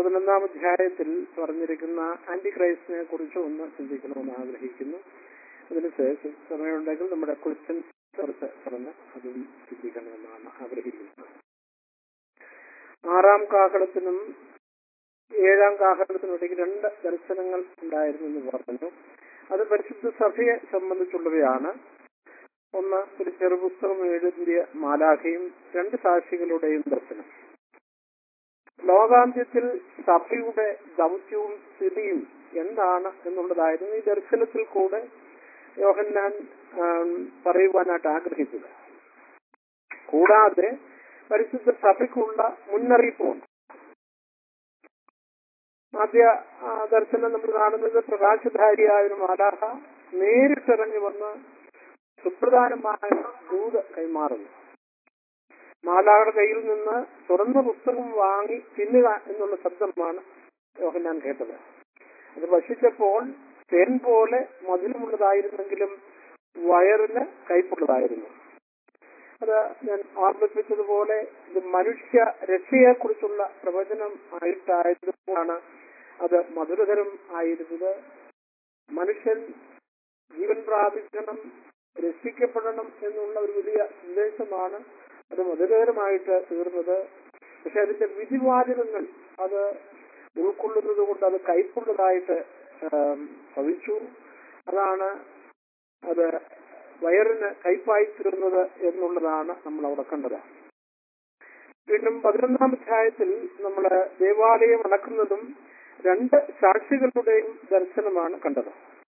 പതിനൊന്നാം അധ്യായത്തിൽ പറഞ്ഞിരിക്കുന്ന ആന്റി ക്രൈസ്റ്റിനെ കുറിച്ച് ഒന്ന് ചിന്തിക്കണമെന്ന് ആഗ്രഹിക്കുന്നു അതിനുശേഷം സമയമുണ്ടെങ്കിൽ നമ്മുടെ ക്വസ്റ്റ്യൻ കുറച്ച് പറഞ്ഞ് അതും ചിന്തിക്കണമെന്നാണ് ആഗ്രഹിക്കുന്നത് ആറാം കാഹളത്തിനും ഏഴാം കാഹളത്തിനും ഇടയ്ക്ക് രണ്ട് ദർശനങ്ങൾ ഉണ്ടായിരുന്നു എന്ന് പറഞ്ഞു അത് പരിശുദ്ധ സഭയെ സംബന്ധിച്ചുള്ളവയാണ് ഒന്ന് ഒരു ചെറുപുസ്തകം എഴുതിയ മാലാഖയും രണ്ട് സാക്ഷികളുടെയും ദർശനം ലോകാന്ത്യത്തിൽ സഭയുടെ ദൗത്യവും സ്ഥിതിയും എന്താണ് എന്നുള്ളതായിരുന്നു ഈ ദർശനത്തിൽ കൂടെ യോഹന്നാൻ ആം, പറയുവാനായിട്ട് ആഗ്രഹിച്ചത് കൂടാതെ പരിശുദ്ധ സഭയ്ക്കുള്ള മുന്നറിയിപ്പുണ്ട് ആദ്യ ആ, ദർശനം നമ്മൾ കാണുന്നത് പ്രകാശധാരിയായ ഒരു മാലാഹ നേരിട്ടിറങ്ങി വന്ന് സുപ്രധാനമായ ദൂത് കൈമാറുന്നു മാലാഹയുടെ കയ്യിൽ നിന്ന് തുറന്ന പുസ്തകം വാങ്ങി തിന്നുക എന്നുള്ള ശബ്ദമാണ് യോഹന്നാൻ കേട്ടത് അത് ഭക്ഷിച്ചപ്പോൾ തേൻ പോലെ മധുരമുള്ളതായിരുന്നെങ്കിലും വയറിന് കയ്പുള്ളതായിരുന്നു അത് ഞാൻ ഓർമ്മിപ്പിച്ചതുപോലെ ഇത് മനുഷ്യ രക്ഷയെക്കുറിച്ചുള്ള പ്രവചനം ആയിട്ടായതുകൊണ്ടാണ് അത് മധുരതരം ആയിരുന്നത് മനുഷ്യൻ ജീവൻ പ്രാപിക്കണം രക്ഷിക്കപ്പെടണം എന്നുള്ള ഒരു വലിയ സന്ദേശമാണ് അത് മധുരകരമായിട്ട് തീർന്നത് പക്ഷെ അതിന്റെ വിധിവാചകങ്ങൾ അത് ഉൾക്കൊള്ളുന്നത് കൊണ്ട് അത് കൈപ്പുള്ളതായിട്ട് ആം, ഭവിച്ചു അതാണ് അത് വയറിന് കൈപ്പായി തീർന്നത് എന്നുള്ളതാണ് നമ്മൾ അവിടെ കണ്ടത് വീണ്ടും പതിനൊന്നാം അധ്യായത്തിൽ നമ്മൾ ദേവാലയം അളക്കുന്നതും രണ്ട് സാക്ഷികളുടെയും ദർശനമാണ് കണ്ടത്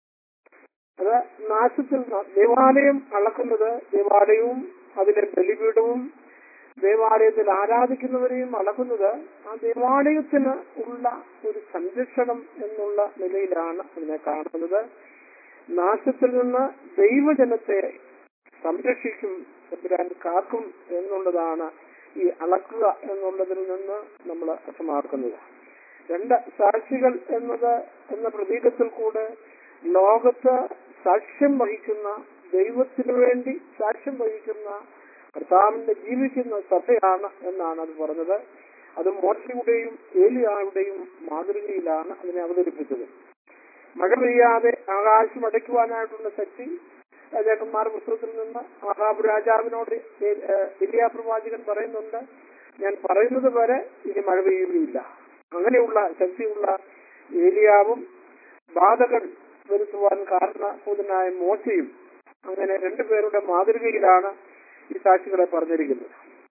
അത് നാശത്തിൽ ന- ദേവാലയം അളക്കുന്നത് ദേവാലയവും അതിലെ ബലിപീഠവും ദേവാലയത്തിൽ ആരാധിക്കുന്നവരെയും അളക്കുന്നത് ആ ദേവാലയത്തിന് ഉള്ള ഒരു സംരക്ഷണം എന്നുള്ള നിലയിലാണ് അതിനെ കാണുന്നത് നാശത്തിൽ നിന്ന് ദൈവജനത്തെ സംരക്ഷിക്കും തമ്പുരാൻ കാക്കും എന്നുള്ളതാണ് ഈ അളക്കുക എന്നുള്ളതിൽ നിന്ന് നമ്മൾ അർത്ഥമാക്കുന്നത് രണ്ട് സാക്ഷികൾ എന്നത് എന്ന പ്രതീകത്തിൽ കൂടെ ലോകത്ത് സാക്ഷ്യം വഹിക്കുന്ന ദൈവത്തിനു വേണ്ടി സാക്ഷ്യം വഹിക്കുന്ന കർത്താവിന്റെ ജീവിക്കുന്ന സഭയാണ് എന്നാണ് അത് പറഞ്ഞത് അത് മോശയുടെയും ഏലിയായുടെയും മാതൃകയിലാണ് അതിനെ അവതരിപ്പിച്ചത് മഴ പെയ്യാതെ ആകാശം അടയ്ക്കുവാനായിട്ടുള്ള ശക്തി രാജാക്കന്മാർ പുസ്തകത്തിൽ നിന്ന് ആഹാബ് രാജാവിനോട് വലിയ പ്രവാചകൻ പറയുന്നുണ്ട് ഞാൻ പറയുന്നത് വരെ ഇനി മഴ പെയ്യുകയില്ല അങ്ങനെയുള്ള ശക്തിയുള്ള ഏലിയാവും ബാധകൾ വരുത്തുവാൻ കാരണഭൂതനായ മോശയും അങ്ങനെ രണ്ടുപേരുടെ മാതൃകയിലാണ് ഈ സാക്ഷികളെ പറഞ്ഞിരിക്കുന്നത്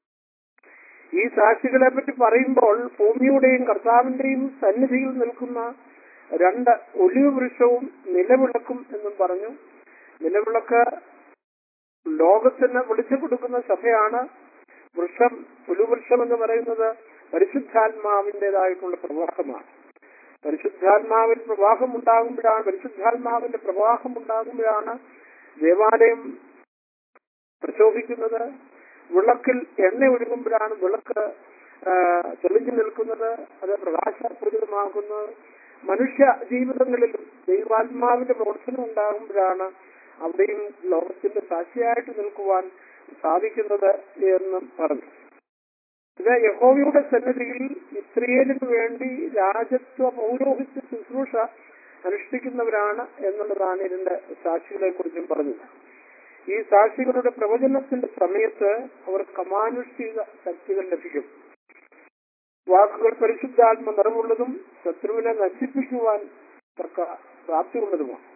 ഈ സാക്ഷികളെ പറ്റി പറയുമ്പോൾ ഭൂമിയുടെയും കർത്താവിന്റെയും സന്നിധിയിൽ നിൽക്കുന്ന രണ്ട് ഒലിവ് വൃക്ഷവും നിലവിളക്കും എന്നും പറഞ്ഞു നിലവിളക്ക് ലോകത്തിന് വിളിച്ചു കൊടുക്കുന്ന സഭയാണ് വൃക്ഷം ഒലിവൃക്ഷം എന്ന് പറയുന്നത് പരിശുദ്ധാത്മാവിൻ്റെതായിട്ടുള്ള പ്രവാഹമാണ് പരിശുദ്ധാത്മാവിൽ പ്രവാഹം ഉണ്ടാകുമ്പോഴാണ് പരിശുദ്ധാത്മാവിന്റെ പ്രവാഹം ഉണ്ടാകുമ്പോഴാണ് ദേവാലയം പ്രശോഭിക്കുന്നത് വിളക്കിൽ എണ്ണ ഒഴുകുമ്പോഴാണ് വിളക്ക് ആ, തെളിഞ്ഞു നിൽക്കുന്നത് അത് പ്രകാശപൂരിതമാക്കുന്നത് മനുഷ്യ ജീവിതങ്ങളിലും ദൈവാത്മാവിന്റെ പ്രവർത്തനം ഉണ്ടാകുമ്പോഴാണ് അവിടെയും ലോകത്തിന്റെ സാക്ഷിയായിട്ട് നിൽക്കുവാൻ സാധിക്കുന്നത് എന്നും പറഞ്ഞു ഇത് യഹോവയുടെ സന്നിധിയിൽ ഇസ്രയേലിന് വേണ്ടി രാജത്വ പൗരോഹിത്യ ശുശ്രൂഷ അനുഷ്ഠിക്കുന്നവരാണ് എന്നുള്ളതാണ് ഇതിന്റെ സാക്ഷികളെ കുറിച്ചും പറഞ്ഞത് ഈ സാക്ഷികളുടെ പ്രവചനത്തിന്റെ സമയത്ത് അവർക്ക് അമാനുഷിക ശക്തികൾ ലഭിക്കും വാക്കുകൾ പരിശുദ്ധാത്മ നിറവുള്ളതും ശത്രുവിനെ നശിപ്പിക്കുവാൻ തക്ക പ്രാപ്തിയുള്ളതുമാണ്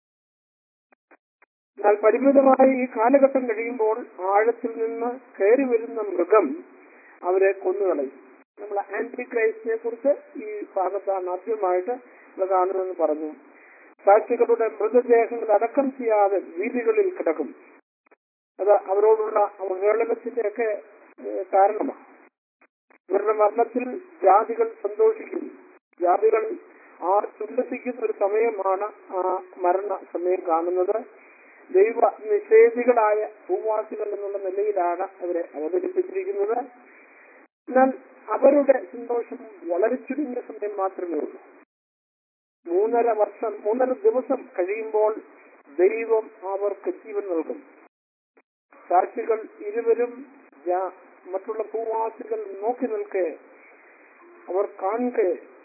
എന്നാൽ പരിമിതമായ ഈ കാലഘട്ടം കഴിയുമ്പോൾ ആഴത്തിൽ നിന്ന് കയറി വരുന്ന മൃഗം അവരെ കൊന്നുകളയും നമ്മൾ ആന്റി ക്രൈസ്റ്റിനെ കുറിച്ച് ഈ ഭാഗത്താണ് ആദ്യമായിട്ട് നമ്മൾ കാണുമെന്ന് പറഞ്ഞു സാക്ഷികളുടെ മൃതദേഹങ്ങൾ അടക്കം ചെയ്യാതെ വീതികളിൽ കിടക്കും അത് അവരോടുള്ള അവഹേളനത്തിന്റെ ഒക്കെ കാരണമാണ് ഇവരുടെ മരണത്തിൽ ജാതികൾ സന്തോഷിക്കും ജാതികൾ ആ ഉല്ലസിക്കുന്ന ഒരു സമയമാണ് ആ മരണ സമയം കാണുന്നത് ദൈവ നിഷേധികളായ ഭൂവാസികൾ എന്നുള്ള നിലയിലാണ് അവരെ അവതരിപ്പിച്ചിരിക്കുന്നത് എന്നാൽ അവരുടെ സന്തോഷം വളരെ ചുരുങ്ങിയ സമയം മാത്രമേ ഉള്ളൂ മൂന്നര വർഷം മൂന്നര ദിവസം കഴിയുമ്പോൾ ദൈവം അവർക്ക് ജീവൻ നൽകും സാക്ഷികൾ ഇരുവരും ജാ- മറ്റുള്ള ഭൂവാസികൾ നോക്കി നിൽക്കെ അവർ കാണെ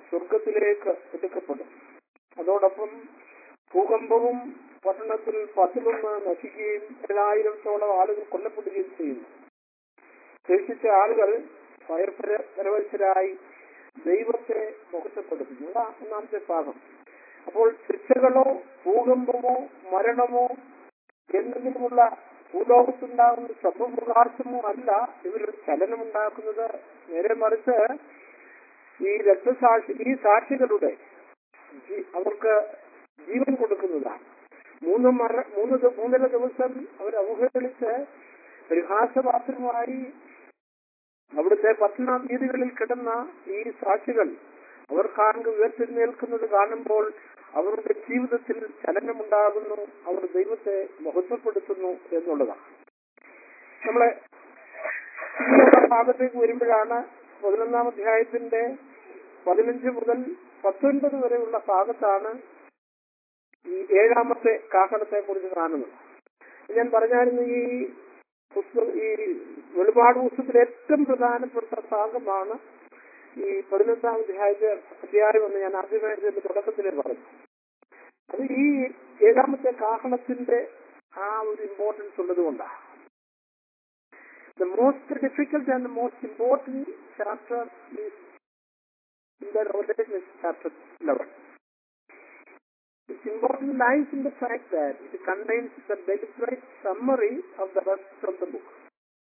സ്വർഗത്തിലേക്ക് എടുക്കപ്പെടും അതോടൊപ്പം ഭൂകമ്പവും പട്ടണത്തിൽ പത്തിലൊന്ന് നശിക്കുകയും ഏഴായിരത്തോളം ആളുകൾ കൊല്ലപ്പെടുകയും ചെയ്യുന്നു ശേഷിച്ച ആളുകൾ ഫയർപരവശരായി ദൈവത്തെ മുഖത്തപ്പെടുത്തുന്നു അതാ ഒന്നാമത്തെ ഭാഗം അപ്പോൾ ശിക്ഷകളോ ഭൂകമ്പമോ മരണമോ എന്തെങ്കിലുമുള്ള ഭൂലോകത്തുണ്ടാകുന്ന ശബ്ദപ്രകാശമോ അല്ല ഇവരൊരു ചലനമുണ്ടാക്കുന്നത് നേരെ മറിച്ച് ഈ രക്തസാക്ഷി ഈ സാക്ഷികളുടെ ജീ- അവർക്ക് ജീവൻ കൊടുക്കുന്നതാണ് മൂന്ന് മര മൂന്ന് ദി- മൂന്നര ദിവസം അവർ അവഹേളിച്ച് പരിഹാസപാത്രമായി അവിടുത്തെ പട്ടണ വീതികളിൽ കിടന്ന ഈ സാക്ഷികൾ അവർ കാണുക ഉയർത്തെഴുന്നേൽക്കുന്നത് കാണുമ്പോൾ അവരുടെ ജീവിതത്തിൽ ചലനമുണ്ടാകുന്നു അവർ ദൈവത്തെ മഹത്വപ്പെടുത്തുന്നു എന്നുള്ളതാണ് നമ്മളെ ഇനിയുള്ള ഭാഗത്തേക്ക് വരുമ്പോഴാണ് പതിനൊന്നാം അധ്യായത്തിന്റെ പതിനഞ്ച് മുതൽ പത്തൊൻപത് വരെയുള്ള ഭാഗത്താണ് ഈ ഏഴാമത്തെ കാഹളത്തെ കുറിച്ച് കാണുന്നത് ഞാൻ പറഞ്ഞായിരുന്നു ഈ പുസ്തകം ഈ വെളിപാട് പുസ്തകത്തിലെ ഏറ്റവും പ്രധാനപ്പെട്ട ഭാഗമാണ് ഈ പതിനൊന്നാം അധ്യായത്തെ അധ്യായം എന്ന് ഞാൻ ആദ്യമായിട്ട് എന്റെ തുടക്കത്തിലേ പറഞ്ഞു അത് ഈ ഏഴാമത്തെ കാഹളത്തിന്റെ ആ ഒരു ഇമ്പോർട്ടൻസ് ഉള്ളത് കൊണ്ടാണ് The most difficult and the most important chapter is in the Revelation is chapter 11. Its importance lies in the fact that it contains the deliberate summary of the rest of the book.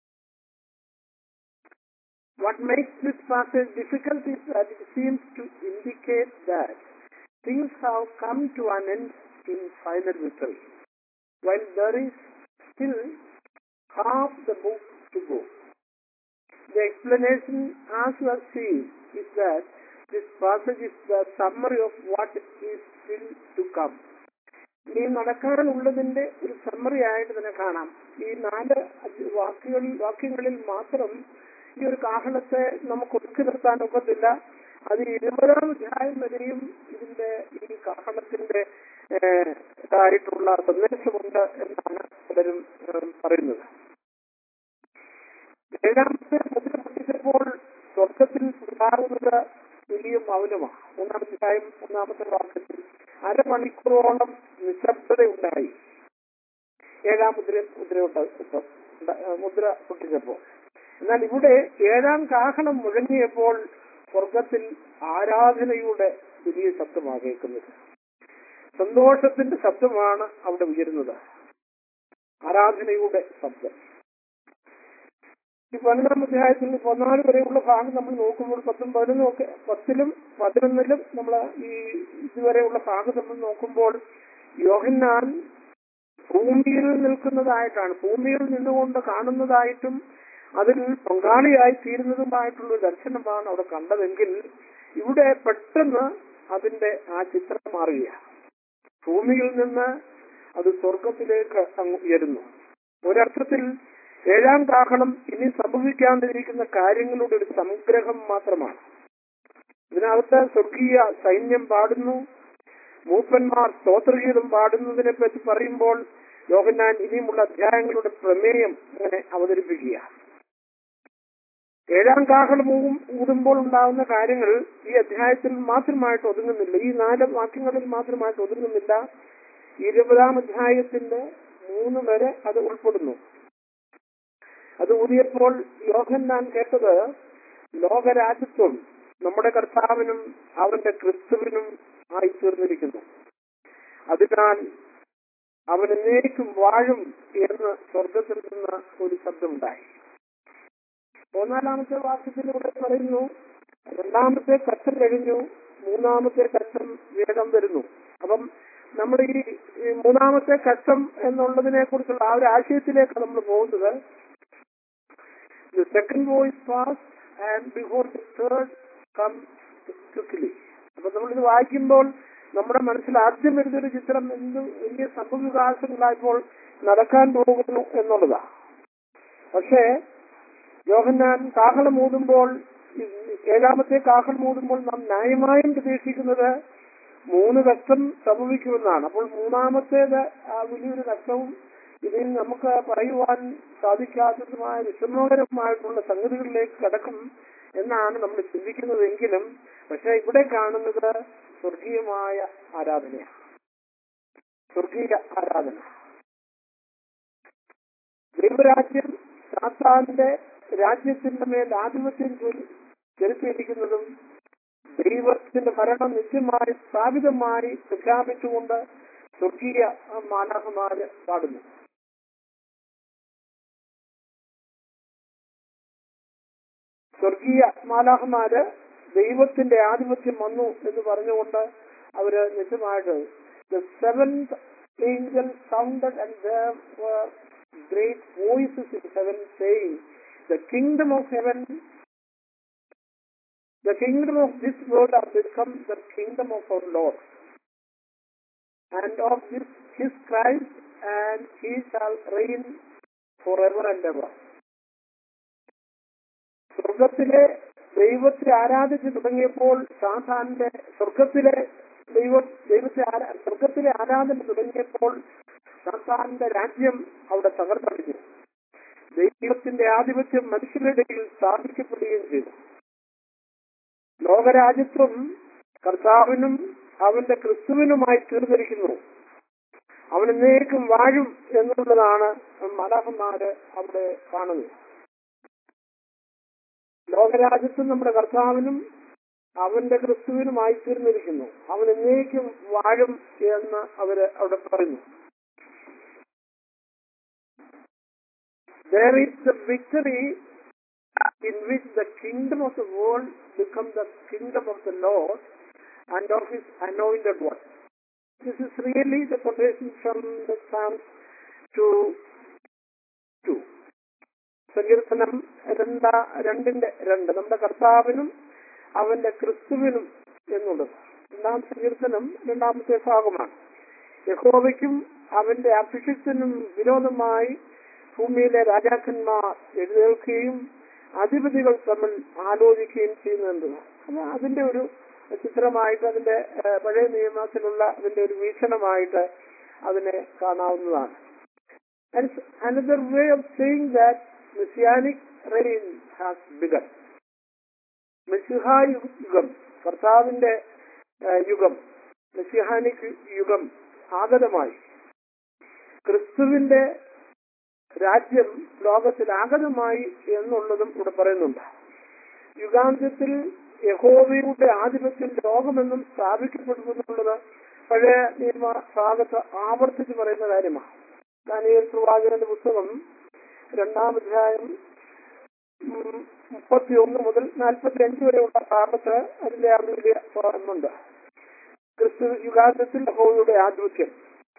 What makes this passage difficult is that it seems to indicate that things have come to an end in final victory, while there is still half the book to go. The explanation, as you have seen, is that this passage is the summary of what is still to come. ഇനി നടക്കാനുള്ളതിന്റെ ഒരു summary ആയിട്ട് തന്നെ കാണാം ഈ നാല് അധ്യ- വാക്കുകളിൽ വാക്യങ്ങളിൽ മാത്രം ഈ ഒരു കാഹളത്തെ നമുക്ക് ഒതുക്കി നിർത്താൻ ഒക്കത്തില്ല അത് ഇരുപതാം അധ്യായം വരെയും ഇതിന്റെ ഈ കാഹളത്തിന്റെ ഏഹ്, ഇതായിട്ടുള്ള സന്ദേശമുണ്ട് എന്നാണ് പലരും ഏഹ്, പറയുന്നത് ഏഴാമത്തെ മുദ്ര പൊട്ടിച്ചപ്പോൾ സ്വർഗത്തിൽ ഉണ്ടാകുന്നത് വലിയ മൗനമാണ് ഒന്നാം അധ്യായം ഒന്നാമത്തെ വാക്യത്തിൽ അരമണിക്കൂറോളം നിശബ്ദത ഉണ്ടായി ഏഴാം മുദ്ര മുദ്ര ഉണ്ട- ഉണ്ട- മുദ്ര പൊട്ടിച്ചപ്പോൾ എന്നാൽ ഇവിടെ ഏഴാം കാഹളം മുഴങ്ങിയപ്പോൾ സ്വർഗത്തിൽ ആരാധനയുടെ വലിയ ശബ്ദമാണ് കേൾക്കുന്നത് സന്തോഷത്തിന്റെ ശബ്ദമാണ് അവിടെ ഉയരുന്നത് ആരാധനയുടെ ശബ്ദം ഈ പതിനൊന്നാം അധ്യായത്തിൽ പതിനാല് വരെയുള്ള ഭാഗം നമ്മൾ നോക്കുമ്പോൾ പത്തും പതിനൊന്നും ഒക്കെ പത്തിലും പതിനൊന്നിലും നമ്മൾ ഈ ഇതുവരെയുള്ള ഭാഗം നമ്മൾ നോക്കുമ്പോൾ യോഹന്നാൻ ഭൂമിയിൽ നിൽക്കുന്നതായിട്ടാണ് ഭൂമിയിൽ നിന്നുകൊണ്ട് കാണുന്നതായിട്ടും അതിൽ പങ്കാളിയായി തീരുന്നതുമായിട്ടുള്ള ഒരു ദർശനമാണ് അവിടെ കണ്ടതെങ്കിൽ ഇവിടെ പെട്ടെന്ന് അതിന്റെ ആ ചിത്രം മാറുകയാണ് ഭൂമിയിൽ നിന്ന് അത് സ്വർഗത്തിലേക്ക് അങ്ങ് ഉയരുന്നു ഒരർത്ഥത്തിൽ ഏഴാം കാഹളം ഇനി സംഭവിക്കാണ്ടിരിക്കുന്ന കാര്യങ്ങളുടെ ഒരു സംഗ്രഹം മാത്രമാണ് ഇതിനകത്ത് സ്വർഗീയ സൈന്യം പാടുന്നു മൂപ്പന്മാർ സ്തോത്രഗീതം പാടുന്നതിനെ പറ്റി പറയുമ്പോൾ യോഹന്നാൻ ഇനിയുമുള്ള അധ്യായങ്ങളുടെ പ്രമേയം അങ്ങനെ അവതരിപ്പിക്കുക ഏഴാം കാഹളം ഊ- ഊതുമ്പോൾ ഉണ്ടാകുന്ന കാര്യങ്ങൾ ഈ അധ്യായത്തിൽ മാത്രമായിട്ട് ഒതുങ്ങുന്നില്ല ഈ നാല് വാക്യങ്ങളിൽ മാത്രമായിട്ട് ഒതുങ്ങുന്നില്ല ഇരുപതാം അധ്യായത്തിന്റെ മൂന്ന് വരെ അത് ഉൾപ്പെടുന്നു അത് ഊതിയപ്പോൾ യോഹന്നാൻ കേട്ടത് ലോകരാജ്യത്വം നമ്മുടെ കർത്താവിനും അവന്റെ ക്രിസ്തുവിനും ആയി തീർന്നിരിക്കുന്നു അതിനാൽ അവൻ എന്നേക്കും വാഴും എന്ന് സ്വർഗത്തിൽ നിന്ന് ഒരു ശബ്ദമുണ്ടായി മൂന്നാലാമത്തെ വാക്യത്തിലൂടെ പറയുന്നു രണ്ടാമത്തെ കച്ചം കഴിഞ്ഞു മൂന്നാമത്തെ കച്ചം വേഗം വരുന്നു അപ്പം നമ്മൾ ഈ ഈ മൂന്നാമത്തെ കച്ചം എന്നുള്ളതിനെ കുറിച്ചുള്ള ആ ഒരു ആശയത്തിലേക്ക് നമ്മൾ പോകുന്നത് The second voice passed and behold the third comes quickly. അപ്പൊ നമ്മളിത് വായിക്കുമ്പോൾ നമ്മുടെ മനസ്സിൽ ആദ്യം വരുന്നൊരു ചിത്രം എന്ത് വലിയ സംഭവവികാസങ്ങളായപ്പോൾ നടക്കാൻ പോകുന്നു എന്നുള്ളതാണ് പക്ഷേ യോഹന്നാൻ കാഹളം ഊതുമ്പോൾ ഈ ഏഴാമത്തെ കാഹളം ഊതുമ്പോൾ നാം ന്യായമായും പ്രതീക്ഷിക്കുന്നത് മൂന്ന് കഷ്ടം സംഭവിക്കുമെന്നാണ് അപ്പോൾ മൂന്നാമത്തേത് ആ വലിയൊരു കഷ്ടവും ഇതിൽ നമുക്ക് പറയുവാൻ സാധിക്കാത്തതുമായ വിഷമകരമായിട്ടുള്ള സംഗതികളിലേക്ക് കടക്കും എന്നാണ് നമ്മൾ ചിന്തിക്കുന്നതെങ്കിലും പക്ഷെ ഇവിടെ കാണുന്നത് സ്വർഗീയമായ ആരാധനയാണ് സ്വർഗീയ ആരാധന ദൈവരാജ്യം സാത്താന്റെ രാജ്യത്തിന്റെ മേൽ ആധിപത്യം ചൊല്ലി ചെലുത്തിയിരിക്കുന്നതും ദൈവത്തിന്റെ ഭരണം നിത്യമായി സ്ഥാപിതമായി പ്രഖ്യാപിച്ചുകൊണ്ട് സ്വർഗീയ മാനവന്മാര് പാടുന്നു സ്വർഗീയ മാലാഹന്മാര് ദൈവത്തിന്റെ ആധിപത്യം വന്നു എന്ന് പറഞ്ഞുകൊണ്ട് അവര് നിജമായിട്ട് the seventh angel sounded and there were great voices in heaven saying the kingdom of heaven the kingdom of this world has become the kingdom of our Lord and of this his Christ and he shall reign forever and ever സ്വർഗത്തിലെ ദൈവത്തെ ആരാധിച്ചു തുടങ്ങിയപ്പോൾ സാധാന്റെ സ്വർഗത്തിലെ ദൈവ ദൈവത്തെ ആരാ- സ്വർഗത്തിലെ ആരാധന തുടങ്ങിയപ്പോൾ സാത്താന്റെ രാജ്യം അവിടെ തകർത്തടിഞ്ഞു ദൈവത്തിന്റെ ആധിപത്യം മനുഷ്യരുടെ ഇടയിൽ സ്ഥാപിക്കപ്പെടുകയും ചെയ്തു ലോകരാജ്യത്വം കർത്താവിനും അവന്റെ ക്രിസ്തുവിനുമായി തീർന്നിരിക്കുന്നു അവൻ എന്നേക്കും വാഴും എന്നുള്ളതാണ് മലാഹന്മാര് അവിടെ കാണുന്നത് ലോകരാജ്യത്തും നമ്മുടെ കർത്താവിനും അവന്റെ ക്രിസ്തുവിനുമായി തീർന്നിരിക്കുന്നു അവൻ എന്നേക്കും വാഴും എന്ന് അവര് അവിടെ പറയുന്നു There is the victory in which the kingdom of the world becomes the kingdom of the Lord and of his anointed one. This is really the quotation from the Psalms to two. സങ്കീർത്തനം രണ്ടാ രണ്ടിന്റെ രണ്ട് നമ്മുടെ കർത്താവിനും അവന്റെ ക്രിസ്തുവിനും എന്നുള്ളത് രണ്ടാം സങ്കീർത്തനം രണ്ടാമത്തെ ഭാഗമാണ് യഹോവയ്ക്കും അവന്റെ അഭിഷിക്തനും വിരോധമായി ഭൂമിയിലെ രാജാക്കന്മാർ എഴുന്നേൽക്കുകയും അധിപതികൾ തമ്മിൽ ആലോചിക്കുകയും ചെയ്യുന്നുണ്ട് അത് അതിന്റെ ഒരു ചിത്രമായിട്ട് അതിന്റെ ഏഹ്, പഴയ നിയമത്തിലുള്ള അതിന്റെ ഒരു വീക്ഷണമായിട്ട് അതിനെ കാണാവുന്നതാണ് And it's another way of saying that messianic reign has begun. മെസ്സിഹ യുഗം കർത്താവിന്റെ ഏഹ്, യുഗം മെസ്സിഹാനിക് യുഗം ആഗതമായി ക്രിസ്തുവിന്റെ രാജ്യം ലോകത്തിൽ ആഗതമായി എന്നുള്ളതും ഇവിടെ പറയുന്നുണ്ട് യുഗാന്ത്യത്തിൽ യഹോവയുടെ ആധിപത്യം ലോകമെന്നും സ്ഥാപിക്കപ്പെടുന്നു എന്നുള്ളത് പഴയ നിയമ ഭാഗത്ത് ആവർത്തിച്ച് പറയുന്ന കാര്യമാണ് ദാനിയേൽ പ്രവാചകന്റെ പുസ്തകം രണ്ടാം അധ്യായം മുപ്പത്തി ഒന്ന് മുതൽ നാൽപ്പത്തി അഞ്ച് വരെയുള്ള ഭാഗത്ത് അതിന്റെ ആ വലിയ പറയുന്നുണ്ട് ക്രിസ്തു യുഗാന്തത്തിൽ യഹോവയുടെ ആധിപത്യം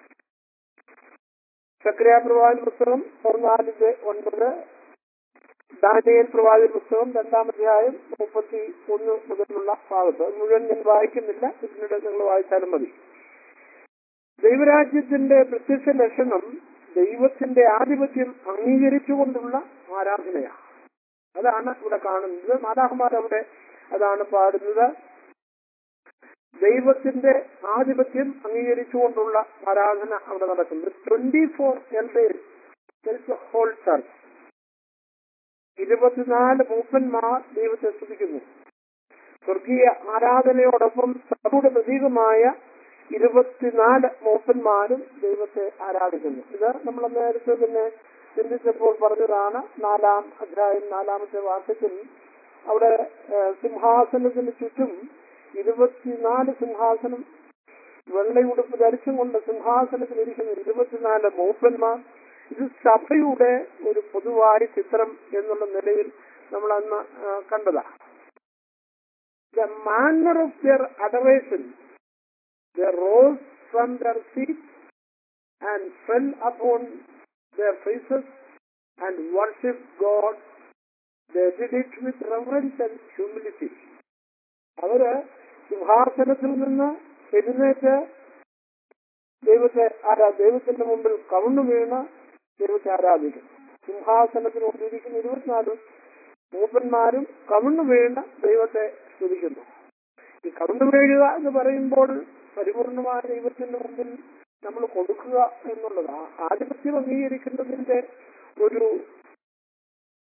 സക്രിയ പ്രവാചക പുസ്തകം പതിനാലിന്റെ ഒൻപത് ദാനിയേൽ പ്രവാചക പുസ്തകം രണ്ടാം അധ്യായം മുപ്പത്തി ഒന്ന് മുതലുള്ള ഭാഗത്ത് അത് മുഴുവൻ ഞാൻ വായിക്കുന്നില്ല ഇതിനിടെ നിങ്ങൾ വായിച്ചാലും മതി ദൈവരാജ്യത്തിന്റെ പ്രത്യക്ഷ ലക്ഷണം ദൈവത്തിന്റെ ആധിപത്യം അംഗീകരിച്ചുകൊണ്ടുള്ള ആരാധനയാണ് അതാണ് ഇവിടെ കാണുന്നത് മാതാഹമാർ അവിടെ അതാണ് പാടുന്നത് ദൈവത്തിന്റെ ആധിപത്യം അംഗീകരിച്ചുകൊണ്ടുള്ള ആരാധന അവിടെ നടക്കുന്നത് twenty four elders whole church ഇരുപത്തിനാല് മൂപ്പന്മാർ ദൈവത്തെ സ്തുതിക്കുന്നു സ്വർഗീയ ആരാധനയോടൊപ്പം സഭയുടെ പ്രതീകമായ ഇരുപത്തിനാല് മൂപ്പന്മാരും ദൈവത്തെ ആരാധിക്കുന്നു ഇത് നമ്മൾ നേരത്തെ തന്നെ ചിന്തിച്ചപ്പോൾ പറഞ്ഞതാണ് നാലാം അധ്യായം നാലാമത്തെ വാക്യത്തിൽ അവിടെ ഏഹ്, സിംഹാസനത്തിന് ചുറ്റും ഇരുപത്തിനാല് സിംഹാസനം വെള്ളയുടുപ്പ് ധരിച്ചും കൊണ്ട് സിംഹാസനത്തിൽ ഇരിക്കുന്ന ഇരുപത്തിനാല് മൂപ്പന്മാർ ഇത് സഭയുടെ ഒരു പൊതുവായ ചിത്രം എന്നുള്ള നിലയിൽ നമ്മൾ അന്ന് ആ, കണ്ടതാ the manner of their adoration they rose from their seats and fell upon their faces and worshipped God. They did it with reverence and humility. അവര് സിംഹാസനത്തിൽ നിന്ന് എഴുന്നേറ്റ് ദൈവത്തെ ആരാ ദൈവത്തിന്റെ മുമ്പിൽ കവിണ്ണു വീണ് ദൈവത്തെ ആരാധിക്കും സിംഹാസനത്തിൽ കൊണ്ടിരിക്കുന്ന ഇരുപത്തിനാല് മൂപ്പന്മാരും കവിണ്ണു വീണ് ദൈവത്തെ സ്തുതിക്കുന്നു ഈ കവിണ്ണു വീഴുക എന്ന് പറയുമ്പോൾ പരിപൂർണമായ ദൈവത്തിന്റെ മുമ്പിൽ നമ്മൾ കൊടുക്കുക എന്നുള്ളത് ആ ആധിപത്യം അംഗീകരിക്കുന്നതിന്റെ ഒരു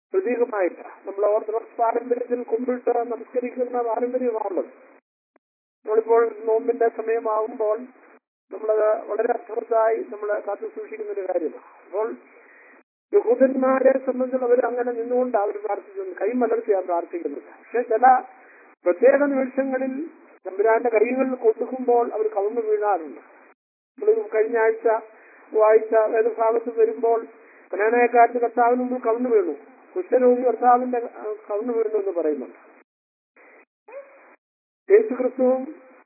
പ്രതീകമായില്ല നമ്മൾ ഓർത്തഡോക്സ് പാരമ്പര്യത്തിൽ കുമ്പിട്ട് നമസ്കരിക്കുന്ന പാരമ്പര്യമാണുള്ളത് നമ്മളിപ്പോൾ നോമ്പിന്റെ സമയമാകുമ്പോൾ നമ്മളത് വളരെ അർത്ഥവത്തായി നമ്മൾ കാത്തു സൂക്ഷിക്കുന്ന ഒരു കാര്യമാണ് അപ്പോൾ യഹൂദന്മാരെ സംബന്ധിച്ച് അവർ അങ്ങനെ നിന്നുകൊണ്ട് അവർ പ്രാർത്ഥിക്കുന്നത് കൈ മലർത്തിയാണ് പ്രാർത്ഥിക്കുന്നത് പക്ഷെ ചില പ്രത്യേക നിമിഷങ്ങളിൽ തമ്പുരാന്റെ കൈകളിൽ കൊടുക്കുമ്പോൾ അവർ കവിഞ്ഞു വീഴാറുണ്ട് നമ്മൾ കഴിഞ്ഞ ആഴ്ച വായിച്ച വേദഭാഗത്ത് വരുമ്പോൾ കനാനയക്കാരന് കർത്താവിന് മുമ്പ് കവിഞ്ഞു വീണു കുഷ്ഠരോഗി കർത്താവിന്റെ കവിഞ്ഞു വീണു എന്ന് പറയുന്നുണ്ട് യേശു ക്രിസ്തുവും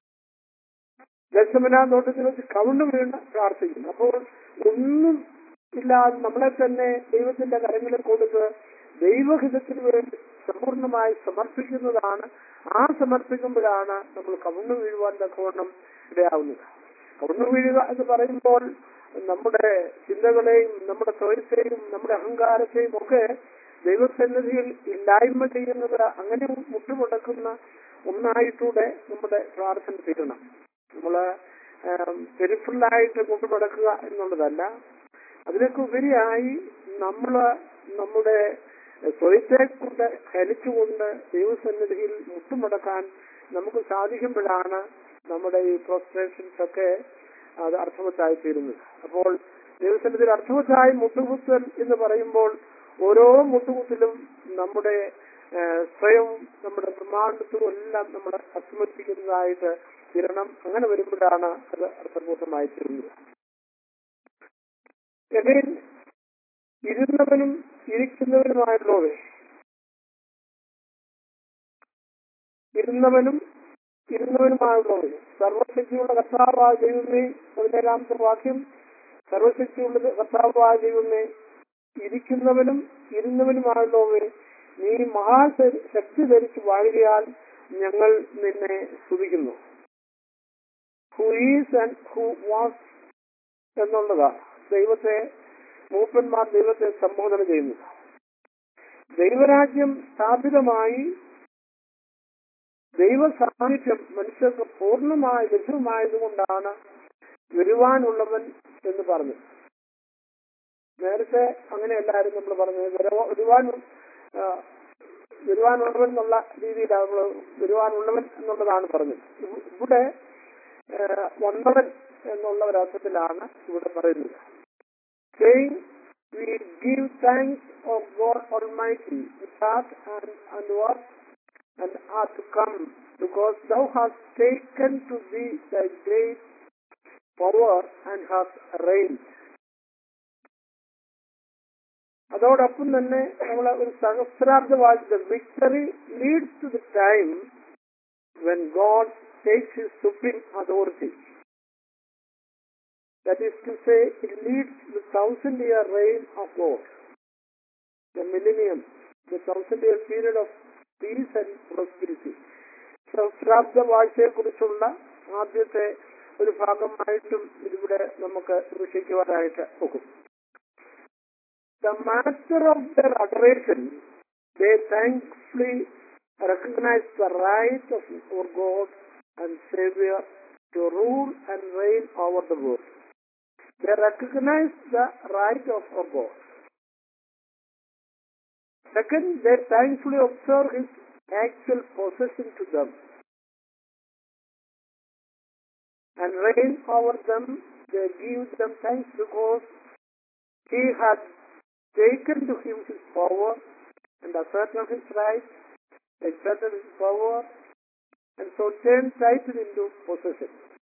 ദശമന തോട്ടത്തിൽ വെച്ച് കവിണ്ണു വീണ് പ്രാർത്ഥിക്കുന്നു അപ്പോൾ ഒന്നും ഇല്ലാതെ നമ്മളെ തന്നെ ദൈവത്തിന്റെ കരങ്ങളിൽ കൊടുത്ത് ദൈവഹിതത്തിന് വേണ്ടി സമ്പൂർണമായി സമർപ്പിക്കുന്നതാണ് ആ സമർപ്പിക്കുമ്പോഴാണ് നമ്മൾ കവിണ്ണു വീഴുവാൻ തക്കവണ്ണം ഇടയാവുന്നത് കവിണ്ണു വീഴുക എന്ന് പറയുമ്പോൾ നമ്മുടെ ചിന്തകളെയും നമ്മുടെ തൊഴിലത്തെയും നമ്മുടെ അഹങ്കാരത്തെയും ഒക്കെ ദൈവസന്നിധിയിൽ ഇല്ലായ്മ ചെയ്യുന്നത് അങ്ങനെ മുട്ടുമുടക്കുന്ന ഒന്നായിട്ടൂടെ നമ്മുടെ പ്രാർത്ഥന തീരണം നമ്മള് പെരിഫറലായിട്ട് മുട്ടുമുടക്കുക എന്നുള്ളതല്ല അതിനൊക്കെ ഉപരിയായി നമ്മള് നമ്മുടെ സ്വയത്തെ കൊണ്ട് ഹരിച്ചുകൊണ്ട് ദൈവസന്നിധിയിൽ മുട്ടുമുടക്കാൻ നമുക്ക് സാധിക്കുമ്പോഴാണ് നമ്മുടെ ഈ പ്രോസ്ട്രേഷൻസ് ഒക്കെ അത് അർത്ഥവത്തായി തീരുന്നത് അപ്പോൾ ദൈവസന്നിധിയിൽ അർത്ഥവത്തായി മുട്ടുകുത്തൽ എന്ന് പറയുമ്പോൾ ഓരോ മുട്ടുകുത്തിലും നമ്മുടെ സ്വയം നമ്മുടെ പ്രമാണത്വം എല്ലാം നമ്മൾ അസ്മരിപ്പിക്കുന്നതായിട്ട് തീരണം അങ്ങനെ വരുമ്പോഴാണ് അത് അർത്ഥപൂർണ്ണമായി തീരുന്നത് എഗൈൻ ഇരുന്നവനും ഇരിക്കുന്നവനുമായുള്ളവേ ഇരുന്നവനും ഇരുന്നവനുമായുള്ളവർ സർവശക്തിയുള്ള കർത്താവായ ദൈവമേ പതിനേഴാമത്തെ വാക്യം സർവശക്തിയുള്ള കർത്താവായ ദൈവമേ ഇരിക്കുന്നവനും ഇരുന്നവനുമായുള്ളവരെ നീ മഹാശക്തി ധരിച്ച് വാഴുകയാൽ ഞങ്ങൾ നിന്നെ സ്തുതിക്കുന്നു who is and who was എന്നുള്ളതാണ് ദൈവത്തെ മൂപ്പന്മാർ ദൈവത്തെ സംബോധന ചെയ്യുന്നു ദൈവരാജ്യം സ്ഥാപിതമായി ദൈവ സാന്നിധ്യം മനുഷ്യർക്ക് പൂർണ്ണമായി ലഭ്യമായതുകൊണ്ടാണ് വരുവാനുള്ളവൻ എന്ന് പറഞ്ഞു നേരത്തെ അങ്ങനെയല്ലായിരുന്നു നമ്മൾ പറഞ്ഞത് വരവ- വരുവാൻ ആ, വരുവാനുള്ളവൻ എന്നുള്ള രീതിയിലാണ് നമ്മൾ വരുവാനുള്ളവൻ എന്നുള്ളതാണ് പറഞ്ഞത് ഇവ- ഇവിടെ ആ, വന്നവൻ എന്നുള്ള ഒരർത്ഥത്തിലാണ് ഇവിടെ പറയുന്നത് saying we give thanks of God Almighty which art and, and was and are to come because thou hast taken to thee thy great power and hast reigned അതോടൊപ്പം തന്നെ നമ്മൾ ഒരു സഹസ്രാബ്ദ വാചക victory leads to the time when God takes his supreme authority That is to say, it leads the thousand year reign of God, the millennium, the thousand year period of peace and prosperity. സഹസ്രാബ്ദ വാഴ്ചയെക്കുറിച്ചുള്ള ആദ്യത്തെ ഒരു ഭാഗമായിട്ടും ഇതിവിടെ നമുക്ക് വീക്ഷിക്കുവാനായിട്ട് പോകും The matter of their adoration, they thankfully recognize the right of our God and Savior to rule and reign over the world. They recognize the right of our God. Second, they thankfully observe His actual possession to them and reign over them. They give them thanks because He has taken to Him His power and asserted His right, exerted His power, and so turned title into possession.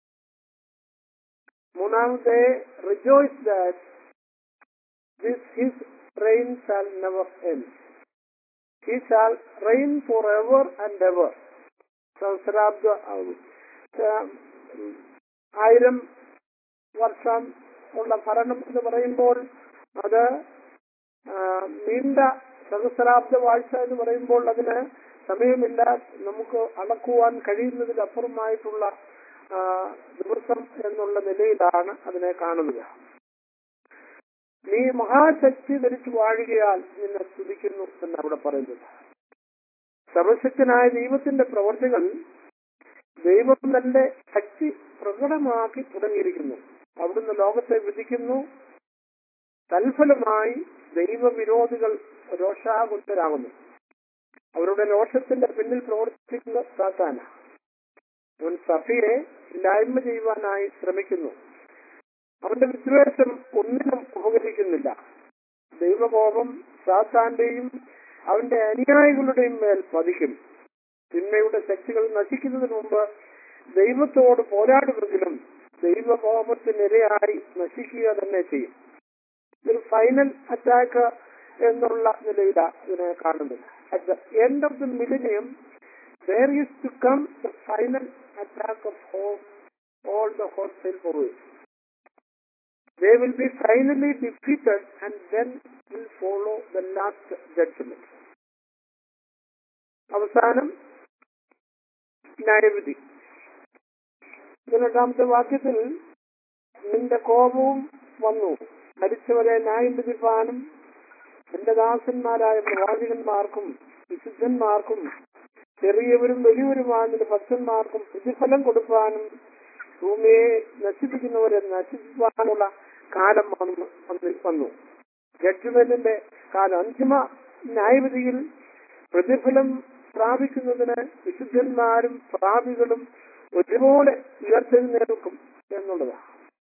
മൂന്നാമത്തെ rejoice that this his reign shall never end he shall reign for ever and ever സഹസ്രാബ്ദ ആയിരം വർഷം ഉള്ള ഭരണം എന്ന് പറയുമ്പോൾ അത് ആ, നീണ്ട സഹസ്രാബ്ദ വാഴ്ച എന്ന് പറയുമ്പോൾ അതിന് സമയമില്ല നമുക്ക് അളക്കുവാൻ കഴിയുന്നതിലപ്പുറമായിട്ടുള്ള ആ, ദിവസം എന്നുള്ള നിലയിലാണ് അതിനെ കാണുന്നത് നീ മഹാശക്തി ധരിച്ചു വാഴുകയാൽ നിന്നെ സ്തുതിക്കുന്നു എന്ന് അവിടെ പറയുന്നത് സർവശക്തനായ ദൈവത്തിന്റെ പ്രവർത്തികൾ ദൈവം തന്റെ ശക്തി പ്രകടമാക്കി തുടങ്ങിയിരിക്കുന്നു അവിടുന്ന് ലോകത്തെ വിധിക്കുന്നു തൽഫലമായി ദൈവവിരോധികൾ രോഷാകുലരാകുന്നു അവരുടെ രോഷത്തിന്റെ പിന്നിൽ പ്രവർത്തിക്കുന്ന സാത്താന അവൻ സഭയെ ഇല്ലായ്മ ചെയ്യുവാനായി ശ്രമിക്കുന്നു അവന്റെ വിദ്വേഷം ഒന്നിനും ഉപകരിക്കുന്നില്ല ദൈവകോപം സാത്താന്റെയും അവന്റെ അനുയായികളുടെയും മേൽ പതിക്കും തിന്മയുടെ ശക്തികൾ നശിക്കുന്നതിന് മുമ്പ് ദൈവത്തോട് പോരാടുമെങ്കിലും ദൈവകോപത്തിനിരയായി നശിക്കുക തന്നെ ചെയ്യും ഒരു ഫൈനൽ അറ്റാക്ക് എന്നുള്ള നിലയിലാണ് ഇതിനെ കാണുന്നത് at the end of the millennium there is to come the final attack of all, all the hostile powers. They will be finally defeated and then will follow the last judgment. അവസാനം ന്യായവിധി പതിനെട്ടാമത്തെ വാക്യത്തിൽ നിന്റെ കോപവും വന്നു മരിച്ചവരെ ന്യായം വിധിപ്പാനും എന്റെ ദാസന്മാരായ പ്രവാചകന്മാർക്കും വിശുദ്ധന്മാർക്കും ചെറിയവരും വലിയവരുമായ നിന്റെ ഭക്തന്മാർക്കും പ്രതിഫലം കൊടുക്കാനും ഭൂമിയെ നശിപ്പിക്കുന്നവരെ നശിപ്പിക്കാനുള്ള കാലം വന്നു വന്നു- വന്നു ജഡ്ജ്മെന്റിന്റെ കാലം അന്തിമ ന്യായവിധിയിൽ പ്രതിഫലം പ്രാപിക്കുന്നതിന് വിശുദ്ധന്മാരും പ്രാപികളും ഒരുപോലെ ഉയർത്തെഴുന്നേൽക്കും എന്നുള്ളതാണ്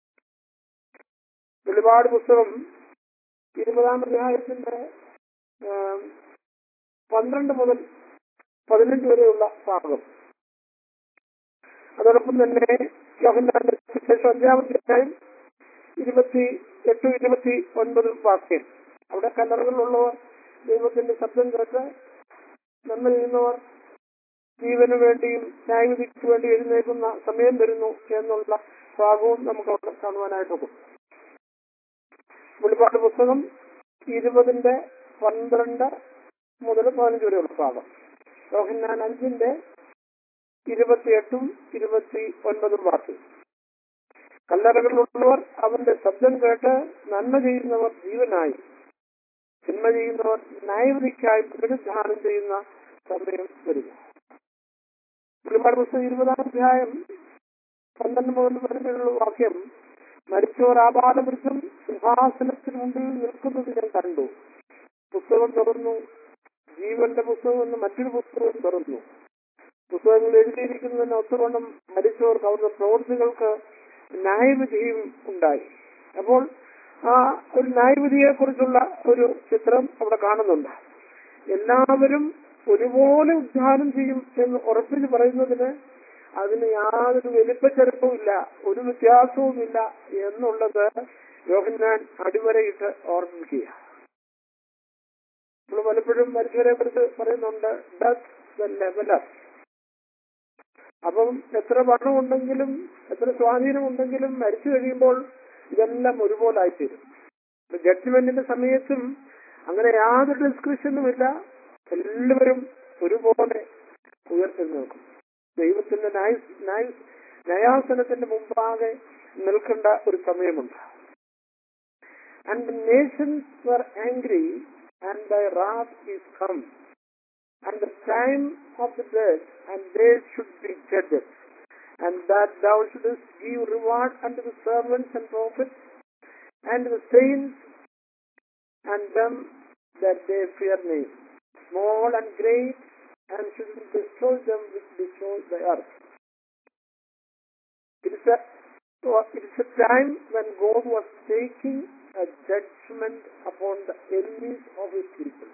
വെളിപാട് പുസ്തകം ഇരുപതാം അധ്യായത്തിന്റെ ആം, പന്ത്രണ്ട് മുതൽ പതിനഞ്ച് വരെയുള്ള ഭാഗം അതോടൊപ്പം തന്നെ യോഹന്നാന്റെ സുവിശേഷം അഞ്ചാം അധ്യായം ഇരുപത്തി എട്ട് ഇരുപത്തി ഒൻപത് വാക്യം അവിടെ കല്ലറുകളുള്ളവർ ദൈവത്തിന്റെ ശബ്ദം കേട്ട് നന്മ ചെയ്യുന്നവർ ജീവന് വേണ്ടിയും ന്യായവിധിക്ക് വേണ്ടി എഴുന്നേൽക്കുന്ന സമയം വരുന്നു എന്നുള്ള ഭാഗവും നമുക്ക് അവിടെ കാണുവാനായിട്ടൊക്കും വെളിപ്പാട് പുസ്തകം ഇരുപതിന്റെ പന്ത്രണ്ട് മുതൽ പതിനഞ്ച് വരെയുള്ള ഭാഗം യോഹന്നാൻ അഞ്ചിന്റെ ഇരുപത്തിയെട്ടും ഇരുപത്തി ഒൻപതും വാക്യം കല്ലറകളിലുള്ളവർ അവന്റെ ശബ്ദം കേട്ട് നന്മ ചെയ്യുന്നവർ ജീവനായി തിന്മ ചെയ്യുന്നവർ ന്യായവിധിക്കായി പുനരുദ്ധാനം ചെയ്യുന്ന സമയം വരുന്നു വെളിപ്പാട് പുസ്തകം ഇരുപതാം അധ്യായം പന്ത്രണ്ട് മുതൽ പതിനഞ്ചുള്ള വാക്യം മരിച്ചവർ ആപാദവൃദ്ധം സിംഹാസനത്തിന് മുമ്പിൽ നിൽക്കുന്നത് ഞാൻ കണ്ടു പുസ്തകം തുറന്നു ജീവന്റെ പുസ്തകം എന്ന് മറ്റൊരു പുസ്തകം തുറന്നു പുസ്തകങ്ങൾ എഴുതിയിരിക്കുന്നതിന് ഒത്തുകൊണ്ടും മരിച്ചവർക്ക് അവരുടെ പ്രവൃത്തികൾക്ക് ന്യായവിധിയും ഉണ്ടായി അപ്പോൾ ആ ഒരു ന്യായവിധിയെ കുറിച്ചുള്ള ഒരു ചിത്രം അവിടെ കാണുന്നുണ്ട് എല്ലാവരും ഒരുപോലെ ഉദ്ധാനം ചെയ്യും എന്ന് ഉറപ്പിച്ച് പറയുന്നതിന് അതിന് യാതൊരു വലിപ്പച്ചെറുപ്പമില്ല ഒരു വ്യത്യാസവുമില്ല എന്നുള്ളത് യോഹന്നാൻ അടിവരയിട്ട് ഓർമ്മിക്കുക നമ്മൾ പലപ്പോഴും മനുഷ്യരെ കുറിച്ച് പറയുന്നുണ്ട് ഡത്ത് ദ ലെവലർ അപ്പം എത്ര പണം ഉണ്ടെങ്കിലും എത്ര സ്വാധീനം ഉണ്ടെങ്കിലും മരിച്ചു കഴിയുമ്പോൾ ഇതെല്ലാം ഒരുപോലെ ആയിത്തീരും ജഡ്ജ്മെന്റിന്റെ സമയത്തും അങ്ങനെ യാതൊരു ഡിസ്ക്രിപ്ഷനുമില്ല എല്ലാവരും ഒരുപോലെ ഉയർത്തി നിൽക്കും ദൈവത്തിന്റെ ന്യായ ന്യായ ന്യായാസനത്തിന്റെ മുമ്പാകെ നിൽക്കേണ്ട ഒരു സമയമുണ്ട് and nations were angry and thy wrath is come and the time of the dead, and they should be judged. And that thou shouldest give reward unto the servants and prophets, and the saints, and them that they fear me, small and great, and shouldest destroy them which destroy the earth. It is a, it is a time when God was taking a judgment upon the enemies of his people.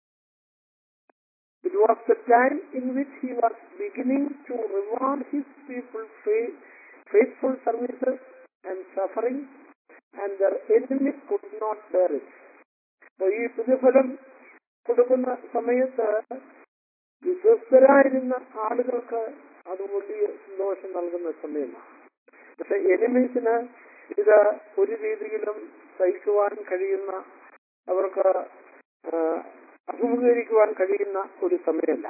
It was the time in which he was beginning to reward his people faith, faithful services and suffering, and their enemies could not bear it. അപ്പോൾ ഈ പ്രതിഫലം കൊടുക്കുന്ന സമയത്ത് വിശ്വസ്തരായിരുന്ന ആളുകൾക്ക് അത് വലിയ സന്തോഷം നൽകുന്ന സമയമാണ് പക്ഷെ എനിമീസിന് ഇത് ഒരു രീതിയിലും സഹിക്കുവാൻ കഴിയുന്ന അവർക്ക് ആ, അഭിമുഖീകരിക്കുവാൻ കഴിയുന്ന ഒരു സമയമല്ല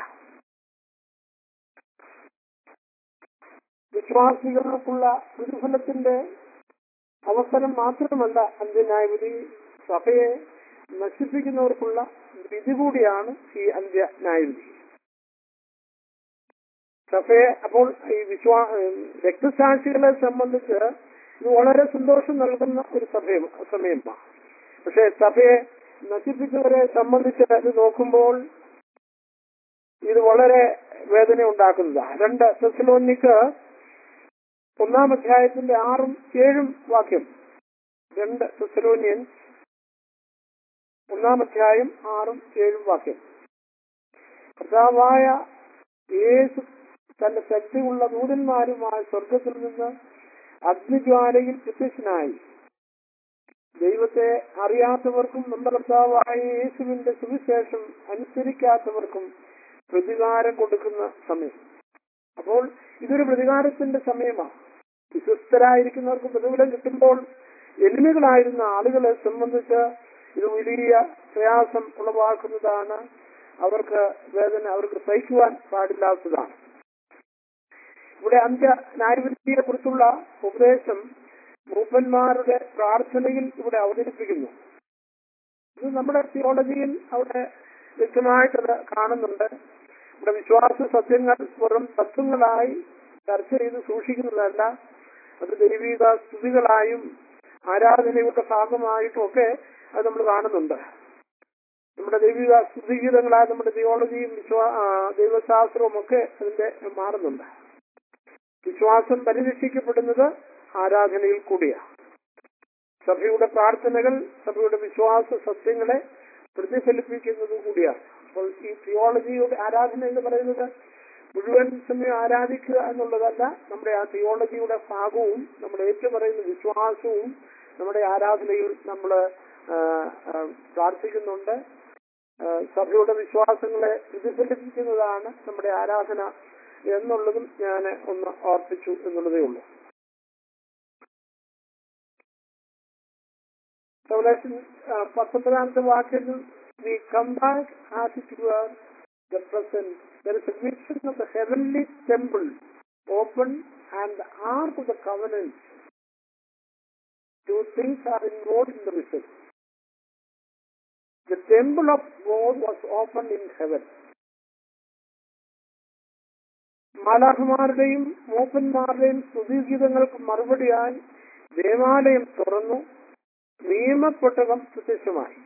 വിശ്വാസികൾക്കുള്ള പ്രതിഫലത്തിന്റെ അവസരം മാത്രമല്ല അന്ത്യന്യായവിധി സഭയെ നശിപ്പിക്കുന്നവർക്കുള്ള വിധി കൂടിയാണ് ഈ അന്ത്യ ന്യായവിധി സഭയെ അപ്പോൾ ഈ വിശ്വാ രക്തസാക്ഷികളെ സംബന്ധിച്ച് ഇത് വളരെ സന്തോഷം നൽകുന്ന ഒരു സമയം സമയമാണ് പക്ഷെ സഭയെ നശിപ്പിച്ചവരെ സംബന്ധിച്ച് ഇത് നോക്കുമ്പോൾ ഇത് വളരെ വേദന ഉണ്ടാക്കുന്നതാണ് രണ്ട് തെസലോനിക്ക് ഒന്നാം അധ്യായത്തിന്റെ ആറും ഏഴും വാക്യം രണ്ട് തെസലോനിയൻ ഒന്നാം അധ്യായം ആറും ഏഴും വാക്യം കർത്താവായ യേശു തന്റെ ശക്തിയുള്ള ദൂതന്മാരുമായ സ്വർഗത്തിൽ നിന്ന് അഗ്നിജ്വാലയിൽ പ്രത്യക്ഷനായി ദൈവത്തെ അറിയാത്തവർക്കും നമ്മുടെ കർത്താവായ യേശുവിന്റെ സുവിശേഷം അനുസരിക്കാത്തവർക്കും പ്രതികാരം കൊടുക്കുന്ന സമയം അപ്പോൾ ഇതൊരു പ്രതികാരത്തിന്റെ സമയമാണ് വിശ്വസ്തരായിരിക്കുന്നവർക്ക് പ്രതിഫലം കിട്ടുമ്പോൾ എളിമകളായിരുന്ന ആളുകളെ സംബന്ധിച്ച് ഇത് വലിയ പ്രയാസം ഉളവാക്കുന്നതാണ് അവർക്ക് വേദന അവർക്ക് സഹിക്കുവാൻ പാടില്ലാത്തതാണ് ഇവിടെ അന്ത്യ ന്യായവിധിയെ കുറിച്ചുള്ള ഉപദേശം മൂപ്പന്മാരുടെ പ്രാർത്ഥനയിൽ ഇവിടെ അവതരിപ്പിക്കുന്നു ഇത് നമ്മുടെ തിയോളജിയിൽ അവിടെ വ്യക്തമായിട്ടത് കാണുന്നുണ്ട് ഇവിടെ വിശ്വാസ സത്യങ്ങൾ വെറും തത്വങ്ങളായി ചർച്ച ചെയ്ത് സൂക്ഷിക്കുന്നതല്ല അത് ദൈവിക സ്തുതികളായും ആരാധനയുടെ ഭാഗമായിട്ടും ഒക്കെ അത് നമ്മൾ കാണുന്നുണ്ട് നമ്മുടെ ദൈവിക സ്തുതിഗീതങ്ങളായ നമ്മുടെ തിയോളജിയും വിശ്വാ ആ, ദൈവശാസ്ത്രവും ഒക്കെ അതിന്റെ മാറുന്നുണ്ട് വിശ്വാസം പരിരക്ഷിക്കപ്പെടുന്നത് ആരാധനയിൽ കൂടിയാണ് സഭയുടെ പ്രാർത്ഥനകൾ സഭയുടെ വിശ്വാസ സത്യങ്ങളെ പ്രതിഫലിപ്പിക്കുന്നത് കൂടിയാണ് അപ്പോൾ ഈ തിയോളജിയുടെ ആരാധന എന്ന് പറയുന്നത് മുഴുവൻ സമയം ആരാധിക്കുക എന്നുള്ളതല്ല നമ്മുടെ ആ തിയോളജിയുടെ ഭാഗവും നമ്മൾ ഏറ്റുപറയുന്ന വിശ്വാസവും നമ്മുടെ ആരാധനയിൽ നമ്മൾ പ്രാർത്ഥിക്കുന്നുണ്ട് ആ, സഭയുടെ വിശ്വാസങ്ങളെ പ്രതിഫലിപ്പിക്കുന്നതാണ് നമ്മുടെ ആരാധന എന്നുള്ളതും ഞാൻ ഒന്ന് ഓർപ്പിച്ചു എന്നുള്ളതേ ഉള്ളൂ റവലേഷൻ പത്തൊമ്പതാമത്തെ വാക്കിൽ we come back as it were the present there is a vision of the heavenly temple open and the ark of the covenants two things are involve in the vision the temple of God was open in heaven മാലാഖമാരുടെയും മൂപ്പന്മാരുടെയും സ്തുതിഗീതങ്ങൾക്ക് മറുപടിയായി ദേവാലയം തുറന്നു നിയമപ്പെട്ടകം പ്രത്യക്ഷമായി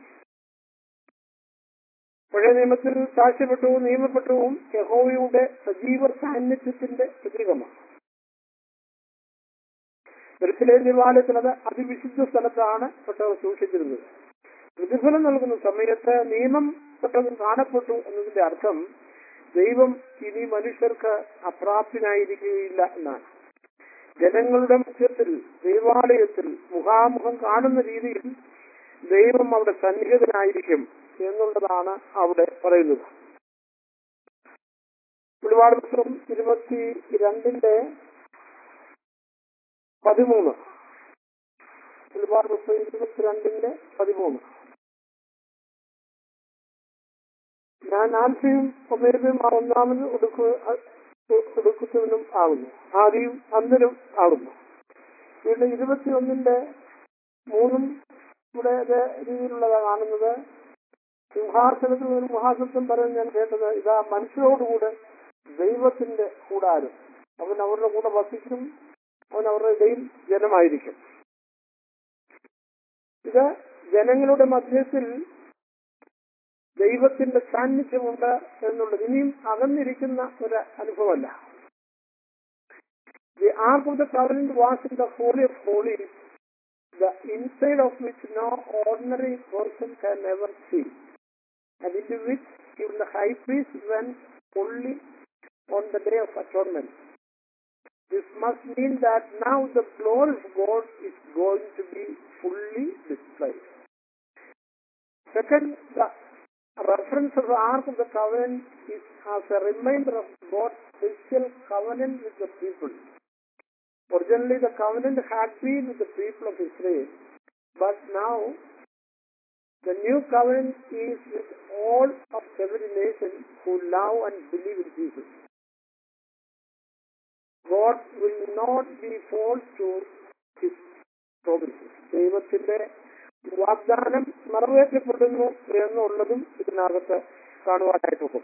പഴയ നിയമത്തിൽ സാക്ഷ്യപ്പെട്ടവും നിയമപ്പെട്ടവും യഹോവയുടെ സജീവ സാന്നിധ്യത്തിന്റെ പ്രതീകമാണ് വെറുപ്പിലെ ദേവാലയത്തിൽ അത് അതിവിശുദ്ധ സ്ഥലത്താണ് പെട്ടകം സൂക്ഷിച്ചിരുന്നത് പ്രതിഫലം നൽകുന്ന സമയത്ത് നിയമം പെട്ടകം കാണപ്പെട്ടു എന്നതിന്റെ അർത്ഥം ദൈവം ഇനി മനുഷ്യർക്ക് അപ്രാപ്യനായിരിക്കുകയില്ല എന്നാണ് ജനങ്ങളുടെ മധ്യത്തിൽ ദൈവാലയത്തിൽ മുഖാമുഖം കാണുന്ന രീതിയിൽ ദൈവം അവിടെ സന്നിഹിതനായിരിക്കും എന്നുള്ളതാണ് അവിടെ പറയുന്നത് ഒരുപാട് പുസ്തകം ഇരുപത്തി രണ്ടിന്റെ പതിമൂന്ന് ഒരുപാട് പുസ്തകം ഇരുപത്തിരണ്ടിന്റെ പതിമൂന്ന് ഞാൻ ആൽഫയും ഒമേരയും ആ ഒന്നാമത് ഒടുക്കത്തവനും ആകുന്നു ആദിയും അന്തരും ആകുന്നു വീണ്ടും ഇരുപത്തിയൊന്നിന്റെ മൂന്നും ഇവിടെ അതേ രീതിയിലുള്ളതാണ് കാണുന്നത് സിംഹാസനത്തിൽ ഒരു മഹാസത്വം പറയാൻ ഞാൻ കേട്ടത് ഇതാ മനുഷ്യരോടുകൂടെ ദൈവത്തിന്റെ കൂടാരം അവൻ അവരുടെ കൂടെ വസിക്കും അവൻ അവരുടെ ഇടയിൽ ജനമായിരിക്കും ഇത് ജനങ്ങളുടെ മധ്യത്തിൽ ദൈവത്തിന്റെ സാന്നിധ്യമുണ്ട് എന്നുള്ളത് ഇനിയും അകന്നിരിക്കുന്ന ഒരു അനുഭവമല്ല the ark of the covenant was in the holy of holy the inside of which no ordinary person can never see and into which even the high priest went only on the day of atonement. This must mean that now the glory of God is going to be fully displayed. Second, the reference of the Ark of the Covenant is as a reminder of God's special covenant with the people. Originally, the covenant had been with the people of Israel, but now the new covenant is with all of every nation who love and believe in Jesus. God will not be false to his promises. ദൈവത്തിന്റെ വാഗ്ദാനം നിറവേറ്റപ്പെടുന്നു എന്നുള്ളതും ഇതിനകത്ത് കാണുവാനായിട്ട് പോകും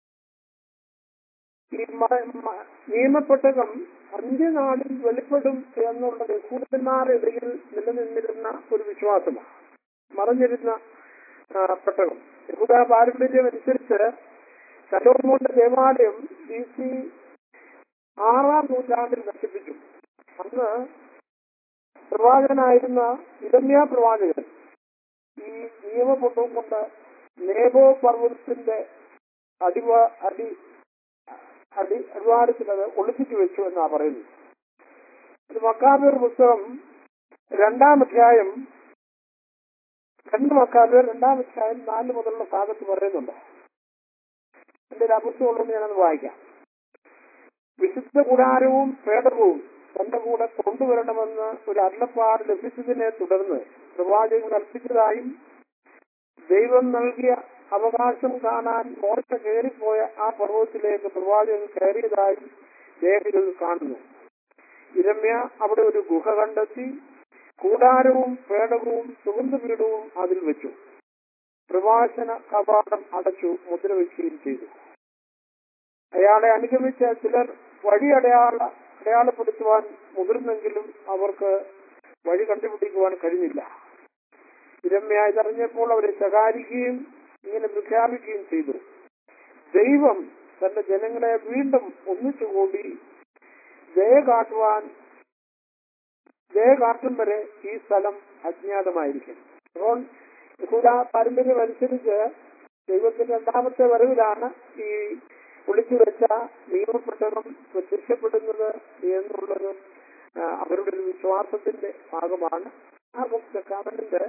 ഈ മ- മ- നിയമപ്പെട്ടകം അന്ത്യനാളിൽ വെളിപ്പെടും എന്നുള്ളത് യഹൂദന്മാരുടെ ഇടയിൽ നിലനിന്നിരുന്ന ഒരു വിശ്വാസമാണ് മറഞ്ഞിരുന്ന ആ, പെട്ടകം യഹൂദ പാരമ്പര്യം അനുസരിച്ച് ശലോമോന്റെ ദേവാലയം ബി സി ആറാം നൂറ്റാണ്ടിൽ നശിപ്പിച്ചു അന്ന് പ്രവാചകനായിരുന്ന ഇരമ്യ പ്രവാചകൻ ഈ നിയമപുട്ടവും കൊണ്ട് നേബോ പർവ്വതത്തിന്റെ അടിവ അടി അടി അടിവാരത്തിൽ അത് ഒളിപ്പിച്ചു വെച്ചു എന്നാ പറയുന്നത് ഇത് മക്കാബിർ പുസ്തകം രണ്ടാം അധ്യായം രണ്ട് മക്കാബിർ രണ്ടാം അധ്യായം നാല് മുതലുള്ള ഭാഗത്ത് പറയുന്നുണ്ട് എന്റെ ഒരു അപുസ്തകമുള്ളത് ഞാനത് വായിക്കാം വിശുദ്ധ കൂടാരവും പേടകവും തന്റെ കൂടെ കൊണ്ടുവരണമെന്ന് ഒരു അരുളപ്പാട് ലഭിച്ചതിനെ തുടർന്ന് പ്രവാചകൻ അർപ്പിച്ചതായും ദൈവം നൽകിയ അവകാശം കാണാൻ മോശ കയറിപ്പോയ ആ പർവ്വതത്തിലേക്ക് പ്രവാചകൻ കയറിയതായും ലേഖകൾ കാണുന്നു ഇരമ്യ അവിടെ ഒരു ഗുഹ കണ്ടെത്തി കൂടാരവും പേടകവും സുഗന്ധപീഠവും അതിൽ വെച്ചു പ്രവാസന കവാടം അടച്ചു മുദ്ര വയ്ക്കുകയും ചെയ്തു അയാളെ അനുഗമിച്ച ചിലർ വഴി അടയാള അടയാളപ്പെടുത്തുവാൻ മുതിർന്നെങ്കിലും അവർക്ക് വഴി കണ്ടുപിടിക്കുവാൻ കഴിഞ്ഞില്ല ഇരമ്യ ഇതറിഞ്ഞപ്പോൾ അവരെ ശകാരിക്കുകയും ഇങ്ങനെ പ്രഖ്യാപിക്കുകയും ചെയ്തു ദൈവം തന്റെ ജനങ്ങളെ വീണ്ടും ഒന്നിച്ചുകൂടി ദയ കാട്ടുവാൻ ദയ കാട്ടും വരെ ഈ സ്ഥലം അജ്ഞാതമായിരിക്കും അപ്പോൾ യഹൂദ പാരമ്പര്യം അനുസരിച്ച് ദൈവത്തിന്റെ രണ്ടാമത്തെ വരവിലാണ് ഈ ഒളിച്ചു വെച്ച നിയമപ്പെട്ടതും പ്രത്യക്ഷപ്പെടുന്നത് എന്നുള്ളത് ആ, അവരുടെ ഒരു വിശ്വാസത്തിന്റെ ഭാഗമാണ് ആ കവനന്റ്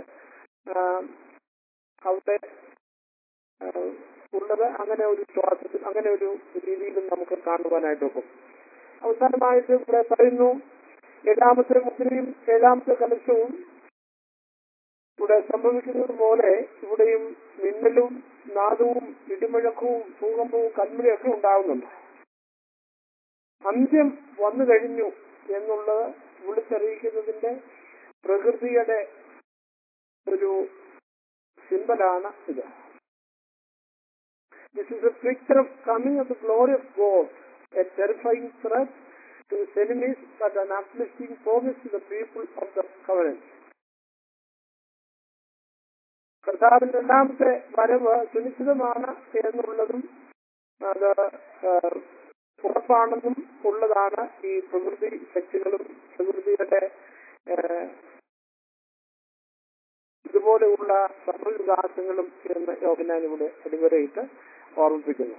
അവിടെ ആ, ഉള്ളത് അങ്ങനെ ഒരു വിശ്വാസത്തിൽ അങ്ങനെ ഒരു രീതിയിലും നമുക്ക് കാണുവാനായിട്ടൊക്കും അവസാനമായിട്ട് ഇവിടെ പറയുന്നു ഏഴാമത്തെ മുദ്രയും ഏഴാമത്തെ കലശവും ഇവിടെ സംഭവിക്കുന്നത് പോലെ ഇവിടെയും മിന്നലും നാദവും ഇടിമുഴക്കവും ഭൂകമ്പവും കന്മഴയൊക്കെ ഉണ്ടാകുന്നുണ്ട് അന്ത്യം വന്നു കഴിഞ്ഞു എന്നുള്ളത് വിളിച്ചറിയിക്കുന്നതിന്റെ പ്രകൃതിയുടെ ഒരു സിമ്പലാണ് ഇത് this is a picture of coming of the glory of God a terrifying threat to his enemies, but an uplifting promise to the people of the covenant. കർത്താവിന്റെ രണ്ടാമത്തെ വരവ് സുനിശ്ചിതമാണ് എന്നുള്ളതും അത് ആ, ഉറപ്പാണെന്നും ഉള്ളതാണ് ഈ പ്രകൃതി ശക്തികളും പ്രകൃതിയുടെ ആ, ഇതുപോലെയുള്ള സർവവികാസങ്ങളും എന്ന് യോഗനാൻ ഇവിടെ അടിവരയിട്ട് ഓർമ്മിപ്പിക്കുന്നു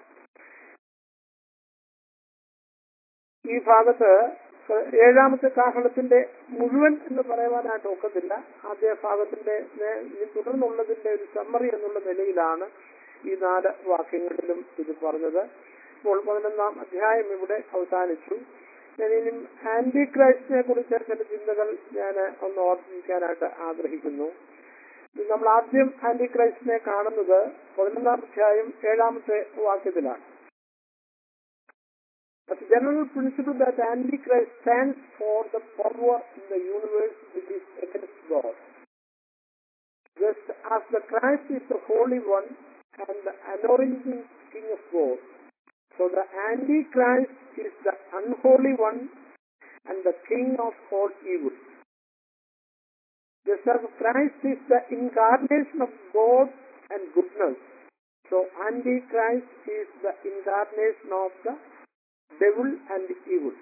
ഈ ഭാഗത്ത് ഏഴാമത്തെ കാഹളത്തിന്റെ മുഴുവൻ എന്ന് പറയുവാനായിട്ട് ഒക്കത്തില്ല ആദ്യ ഭാഗത്തിന്റെ നേ- ഇനി തുടർന്നുള്ളതിന്റെ ഒരു സമ്മറി എന്നുള്ള നിലയിലാണ് ഈ നാല് വാക്യങ്ങളിലും ഇത് പറഞ്ഞത് ഇപ്പോൾ പതിനൊന്നാം അധ്യായം ഇവിടെ അവസാനിച്ചു ഞാൻ ഇനി ആന്റി ക്രൈസ്റ്റിനെ കുറിച്ച് ചില ചിന്തകൾ ഞാൻ ഒന്ന് ഓർമ്മിക്കാനായിട്ട് ആഗ്രഹിക്കുന്നു ഇത് നമ്മൾ ആദ്യം ആന്റി ക്രൈസ്റ്റിനെ കാണുന്നത് പതിനൊന്നാം അധ്യായം ഏഴാമത്തെ വാക്യത്തിലാണ് But the general principle that Antichrist stands for the power in the universe which is against God. Just as the Christ is the Holy One and the anointing King of God, so the Antichrist is the unholy one and the King of all evil. Just as Christ is the incarnation of God and goodness, so Antichrist is the incarnation of the devil and evil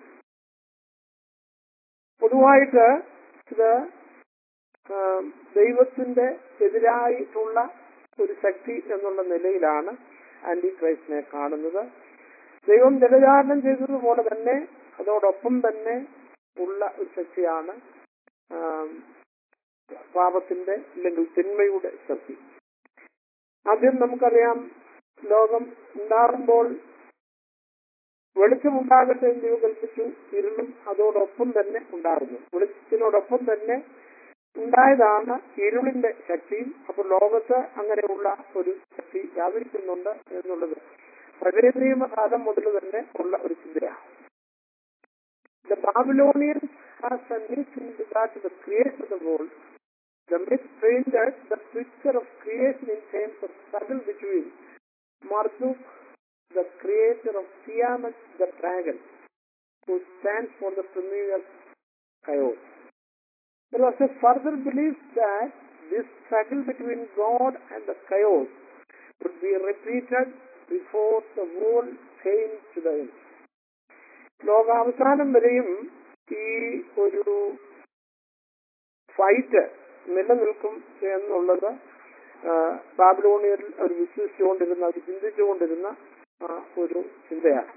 പൊതുവായിട്ട് ഇത് ആം, ദൈവത്തിന്റെ എതിരായിട്ടുള്ള ഒരു ശക്തി എന്നുള്ള നിലയിലാണ് anti ക്രൈസ്റ്റിനെ കാണുന്നത് ദൈവം ജലചാരണം ചെയ്തതുപോലെ തന്നെ അതോടൊപ്പം തന്നെ ഉള്ള ഒരു ശക്തിയാണ് ആം, പാപത്തിന്റെ അല്ലെങ്കിൽ തിന്മയുടെ ശക്തി ആദ്യം നമുക്കറിയാം ലോകം ഉണ്ടാകുമ്പോൾ വെളിച്ചമുണ്ടാകട്ടെ എന്ന് ദൈവം കൽപ്പിച്ചു ഇരുളും അതോടൊപ്പം തന്നെ ഉണ്ടാകുന്നു വെളിച്ചത്തിനോടൊപ്പം തന്നെ ഉണ്ടായതാണ് ഇരുളിന്റെ ശക്തിയും അപ്പോൾ ലോകത്ത് അങ്ങനെയുള്ള ഒരു ശക്തി വ്യാപരിക്കുന്നുണ്ട് എന്നുള്ളത് പഴയ നിയമകാലം മുതൽ തന്നെ ഉള്ള ഒരു ചിന്തയാണ് The Babylonians has a myth in regard to the creation of the world. The myth painted the picture of creation in terms of struggle between Marduk the creator of Tiamat the dragon, who stands for the premier chaos. There was a further belief that this struggle between God and the chaos would be repeated before the world came to the end. ലോകാവസാനം വരെയും ഈ ഒരു fight നിലനിൽക്കും എന്നുള്ളത് ആ, ബാബിലോണിയരിൽ അവർ വിശ്വസിച്ചുകൊണ്ടിരുന്ന അവർ ചിന്തിച്ചുകൊണ്ടിരുന്ന ആ, ഒരു ചിന്തയാണ്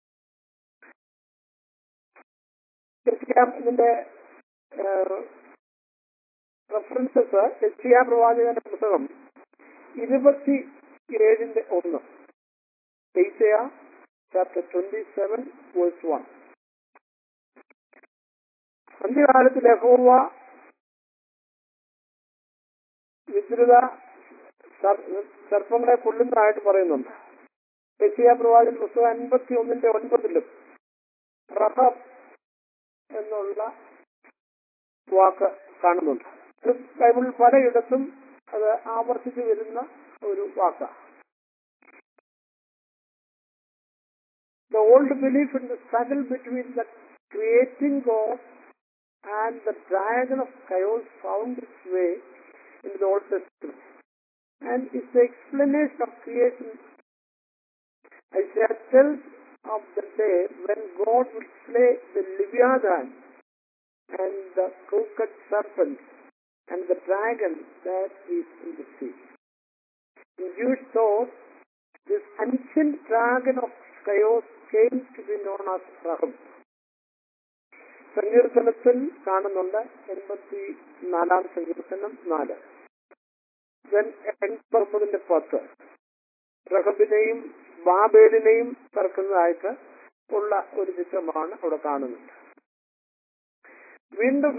ഇതിന്റെ റെഫറൻസസ് എച്ചിയ പ്രവാചകന്റെ പുസ്തകം ഇരുപത്തി ഏഴിന്റെ ഒന്ന് Isaiah chapter twenty seven verse one അന്ത്യകാലത്തിൽ യഹോവ വിദ്രുത സർ- സർപ്പങ്ങളെ കൊല്ലുന്നതായിട്ട് പറയുന്നുണ്ട് എച്ചിയ പ്രവാചകൻ പുസ്തകം അൻപത്തി ഒന്നിന്റെ ഒൻപതിലും റഹബ് എന്നുള്ള വാക്ക് കാണുന്നുണ്ട് ഇത് ബൈബിളിൽ പലയിടത്തും അത് ആവർത്തിച്ചു വരുന്ന ഒരു വാക്കാണ് The old belief in the struggle between the creating God and the dragon of chaos found its way into the Old Testament and is the explanation of creation. Isaiah tells of the day when God will slay the Leviathan and the crooked serpent and the dragon that is in the sea. In Jewish thought, this ancient dragon of chaos came to be known as Rahab. സങ്കീർത്തനത്തിൽ കാണുന്നുണ്ട് എൺപത്തി നാലാം സങ്കീർത്തനം നാല് Then എൺപത്തൊമ്പതിന്റെ പത്ത് റഹബിനെയും ബാബേലിനെയും തറക്കുന്നതായിട്ട് ഉള്ള ഒരു ചിത്രമാണ് അവിടെ കാണുന്നത് വീണ്ടും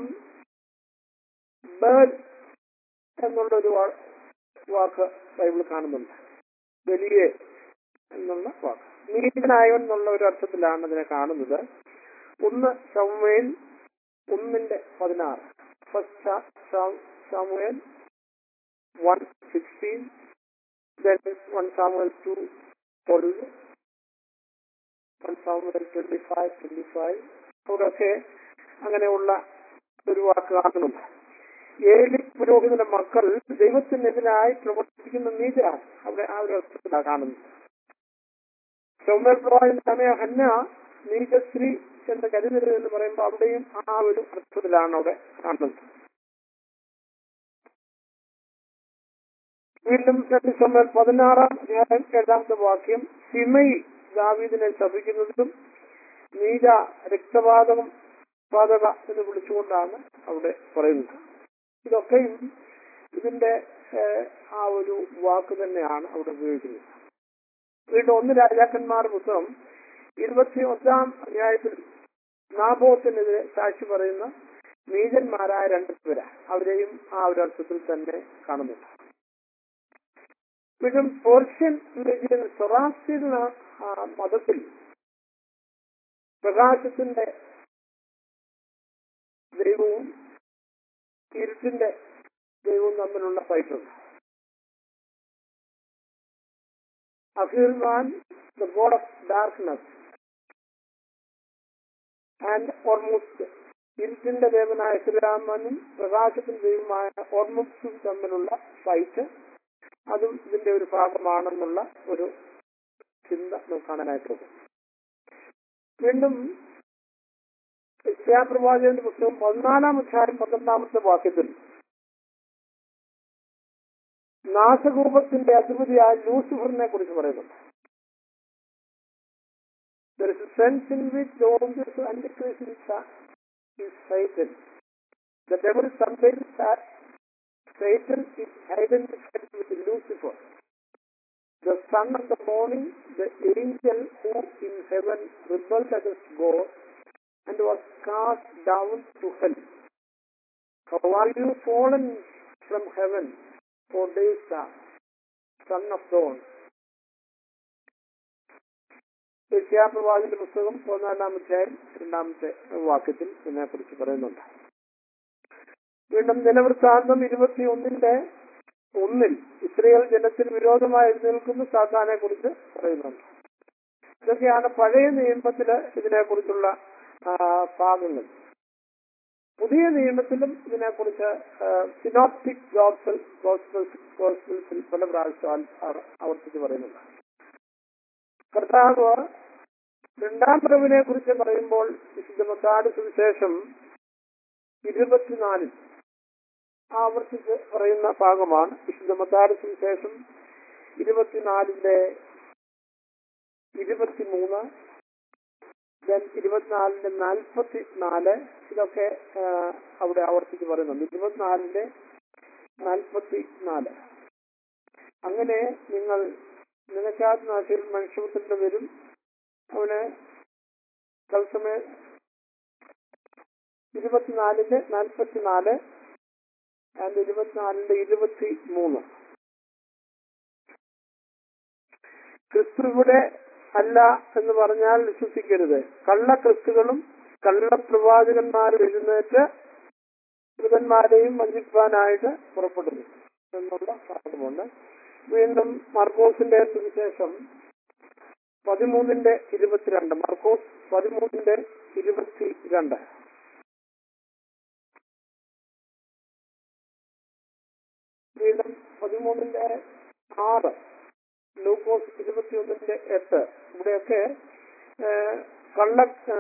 ബേൽ എന്നുള്ള ഒരു വാ- വാക്ക് ബൈബിൾ കാണുന്നുണ്ട് വലിയ എന്നുള്ള വാക്ക് നീതിനായവൻ എന്നുള്ള ഒരു അർത്ഥത്തിലാണ് അതിനെ കാണുന്നത് ഒന്ന് ശമുവേൽ ഒന്നിന്റെ പതിനാറ് first Samuel one sixteen one Samuel two twelve one Samuel twenty five twenty five അവിടെയൊക്കെ അങ്ങനെയുള്ള ഒരു വാക്ക് കാണുന്നുണ്ട് ഏലി പുരോഹിതന്റെ മക്കൾ ദൈവത്തിനെതിരായി പ്രവർത്തിക്കുന്ന നീചരാണ് അവിടെ ആ ഒരു അർത്ഥത്തിലാണ് കാണുന്നത് ചൊമ്മൽ പ്രവാചകന്റെ സമയം ഹന്ന നീചശ്രീ എന്ന് കരുതരുത് എന്ന് പറയുമ്പോൾ അവിടെയും ആ ഒരു അർത്ഥത്തിലാണ് അവിടെ കാണുന്നത് വീണ്ടും രണ്ട് ചൊമ്മൽ പതിനാറാം അധ്യായം ഏഴാമത്തെ വാക്യം സിമൈ ദാവീദിനെ ശപിക്കുന്നതും നീച രക്തപാതകം പാതക എന്ന് വിളിച്ചുകൊണ്ടാണ് അവിടെ പറയുന്നത് ഇതൊക്കെയും ഇതിന്റെ ഏഹ്, ആ ഒരു വാക്ക് തന്നെയാണ് അവിടെ ഉപയോഗിക്കുന്നത് വീണ്ടും ഒന്ന് രാജാക്കന്മാർ പുസ്തകം ഇരുപത്തി ഒന്നാം അധ്യായത്തിൽ നാബോത്തിനെതിരെ സാക്ഷി പറയുന്ന നീചന്മാരായ രണ്ട് പേര് അവരെയും ആ ഒരു അർത്ഥത്തിൽ തന്നെ കാണുന്നുണ്ട് വീണ്ടും പേർഷ്യൻ റിലീജിയൻ സൊറാസ്റ്റിൻ മതത്തിൽ പ്രകാശത്തിന്റെ ദൈവവും ഇരുട്ടിന്റെ ദൈവവും തമ്മിലുള്ള ഫൈറ്റുണ്ട് Ahriman the god of darkness and Ormuz ഇരുട്ടിന്റെ ദേവനായ ശ്രീരാമനും പ്രകാശത്തിന്റെ ദൈവമായ ഓർമുസും തമ്മിലുള്ള ഫൈറ്റ് അതും ഇതിന്റെ ഒരു ഭാഗമാണെന്നുള്ള ഒരു ചിന്ത നമുക്ക് കാണാനായിട്ടുള്ളത് വീണ്ടും പ്രവാചകന്റെ പുസ്തകം പതിനാലാം അധ്യായം പന്ത്രണ്ടാമത്തെ വാക്യത്തിൽ നാശകൂപത്തിന്റെ അധിപതിയായ ലൂസിഫറിനെ കുറിച്ച് പറയുന്നുണ്ട് There is a sense in which the obvious antichrist is is Satan. The devil sometimes that Satan is identified with Lucifer, the son of the morning, the angel who in heaven rebelled against God and was cast down to hell. How are you fallen from heaven, O day star, son of dawn? യശയാപ്രവാചന്റെ പുസ്തകം പതിനാലാം അധ്യായം രണ്ടാമത്തെ വാക്യത്തിൽ ഇതിനെ കുറിച്ച് പറയുന്നുണ്ട് വീണ്ടും ദിനവൃത്താന്തം ഇരുപത്തി ഒന്നിന്റെ ഒന്നിൽ ഇസ്രയേൽ ജനത്തിന് വിരോധമായി എഴുന്നേൽക്കുന്ന സാത്താനെ കുറിച്ച് പറയുന്നുണ്ട് ഇതൊക്കെയാണ് പഴയ നിയമത്തില് ഇതിനെ കുറിച്ചുള്ള ഭാഗങ്ങൾ പുതിയ നിയമത്തിലും ഇതിനെക്കുറിച്ച് സിനോപ്റ്റിക് ഗോസ്പൽ ഗോസ്പൽസ് ഗോസ്പൽസിൽ പല പ്രാവശ്യം ആൽ- ആർ- ആവർത്തിച്ച് പറയുന്നുണ്ട് കർത്താവ് രണ്ടാം പ്രഭുവിനെ കുറിച്ച് പറയുമ്പോൾ വിശുദ്ധ മത്താട് സുവിശേഷം ഇരുപത്തിനാലിൽ ആവർത്തിച്ച് പറയുന്ന ഭാഗമാണ് വിശുദ്ധ മത്താട് സുവിശേഷം ഇരുപത്തിനാലിന്റെ ഇരുപത്തിമൂന്ന് then ഇരുപത്തിനാലിന്റെ നാൽപ്പത്തി നാല് ഇതൊക്കെ ആ, അവിടെ ആവർത്തിച്ച് പറയുന്നുണ്ട് ഇരുപത്തിനാലിന്റെ നാൽപ്പത്തി നാല് അങ്ങനെ നിങ്ങൾ നിനക്കാത്ത നാശയിൽ മനുഷ്യപുത്രന്റെ വരും അവന് തത്സമയ ഇരുപത്തിനാലിന്റെ നാൽപ്പത്തിനാല് ആൻഡ് ഇരുപത്തിനാലിന്റെ ഇരുപത്തി മൂന്ന് ക്രിസ്തു ഇവിടെ അല്ല എന്ന് പറഞ്ഞാൽ വിശ്വസിക്കരുത് കള്ള ക്രിസ്തുകളും കള്ള പ്രവാചകന്മാരും എഴുന്നേറ്റ് ദൂതന്മാരെയും വഞ്ചിപ്പാനായിട്ട് പുറപ്പെടുന്നു എന്നുള്ള ഭാഗമുണ്ട് വീണ്ടും മർക്കോസിന്റെ സുവിശേഷം പതിമൂന്നിന്റെ ഇരുപത്തിരണ്ട് മർക്കോസ് പതിമൂന്നിന്റെ ഇരുപത്തിരണ്ട് വീണ്ടും പതിമൂന്നിന്റെ ആറ് ലൂക്കോസ് ഇരുപത്തിയൊന്നിന്റെ എട്ട് ഇവിടെയൊക്കെ ഏഹ്, കള്ള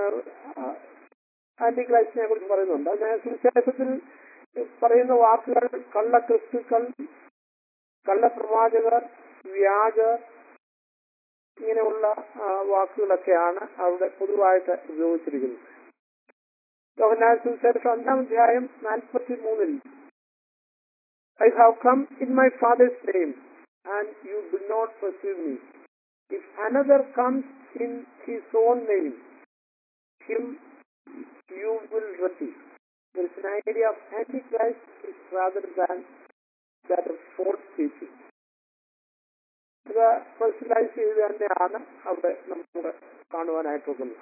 ആന്റി ക്രൈസ്റ്റിനെ കുറിച്ച് പറയുന്നുണ്ട് അതിന് സുവിശേഷത്തിൽ പറയുന്ന വാക്കുകൾ കള്ള ക്രിസ്തുക്കൾ കള്ള പ്രവാചകർ വ്യാജ ഇങ്ങനെയുള്ള ആ, വാക്കുകളൊക്കെയാണ് അവിടെ പൊതുവായിട്ട് ഉപയോഗിച്ചിരിക്കുന്നത് യോഹന്നാൻ സുവിശേഷം അഞ്ചാം അധ്യായം നാൽപ്പത്തി മൂന്നിൽ I have come in my father's name and you do not perceive me if another comes in his own name him you will receive. There is an idea of Antichrist is rather than that of false teaching. ഇത് personalise ചെയ്ത് തന്നെയാണ് അവിടെ നമുക്ക് കാണുവാനായിട്ട് പോകുന്നത്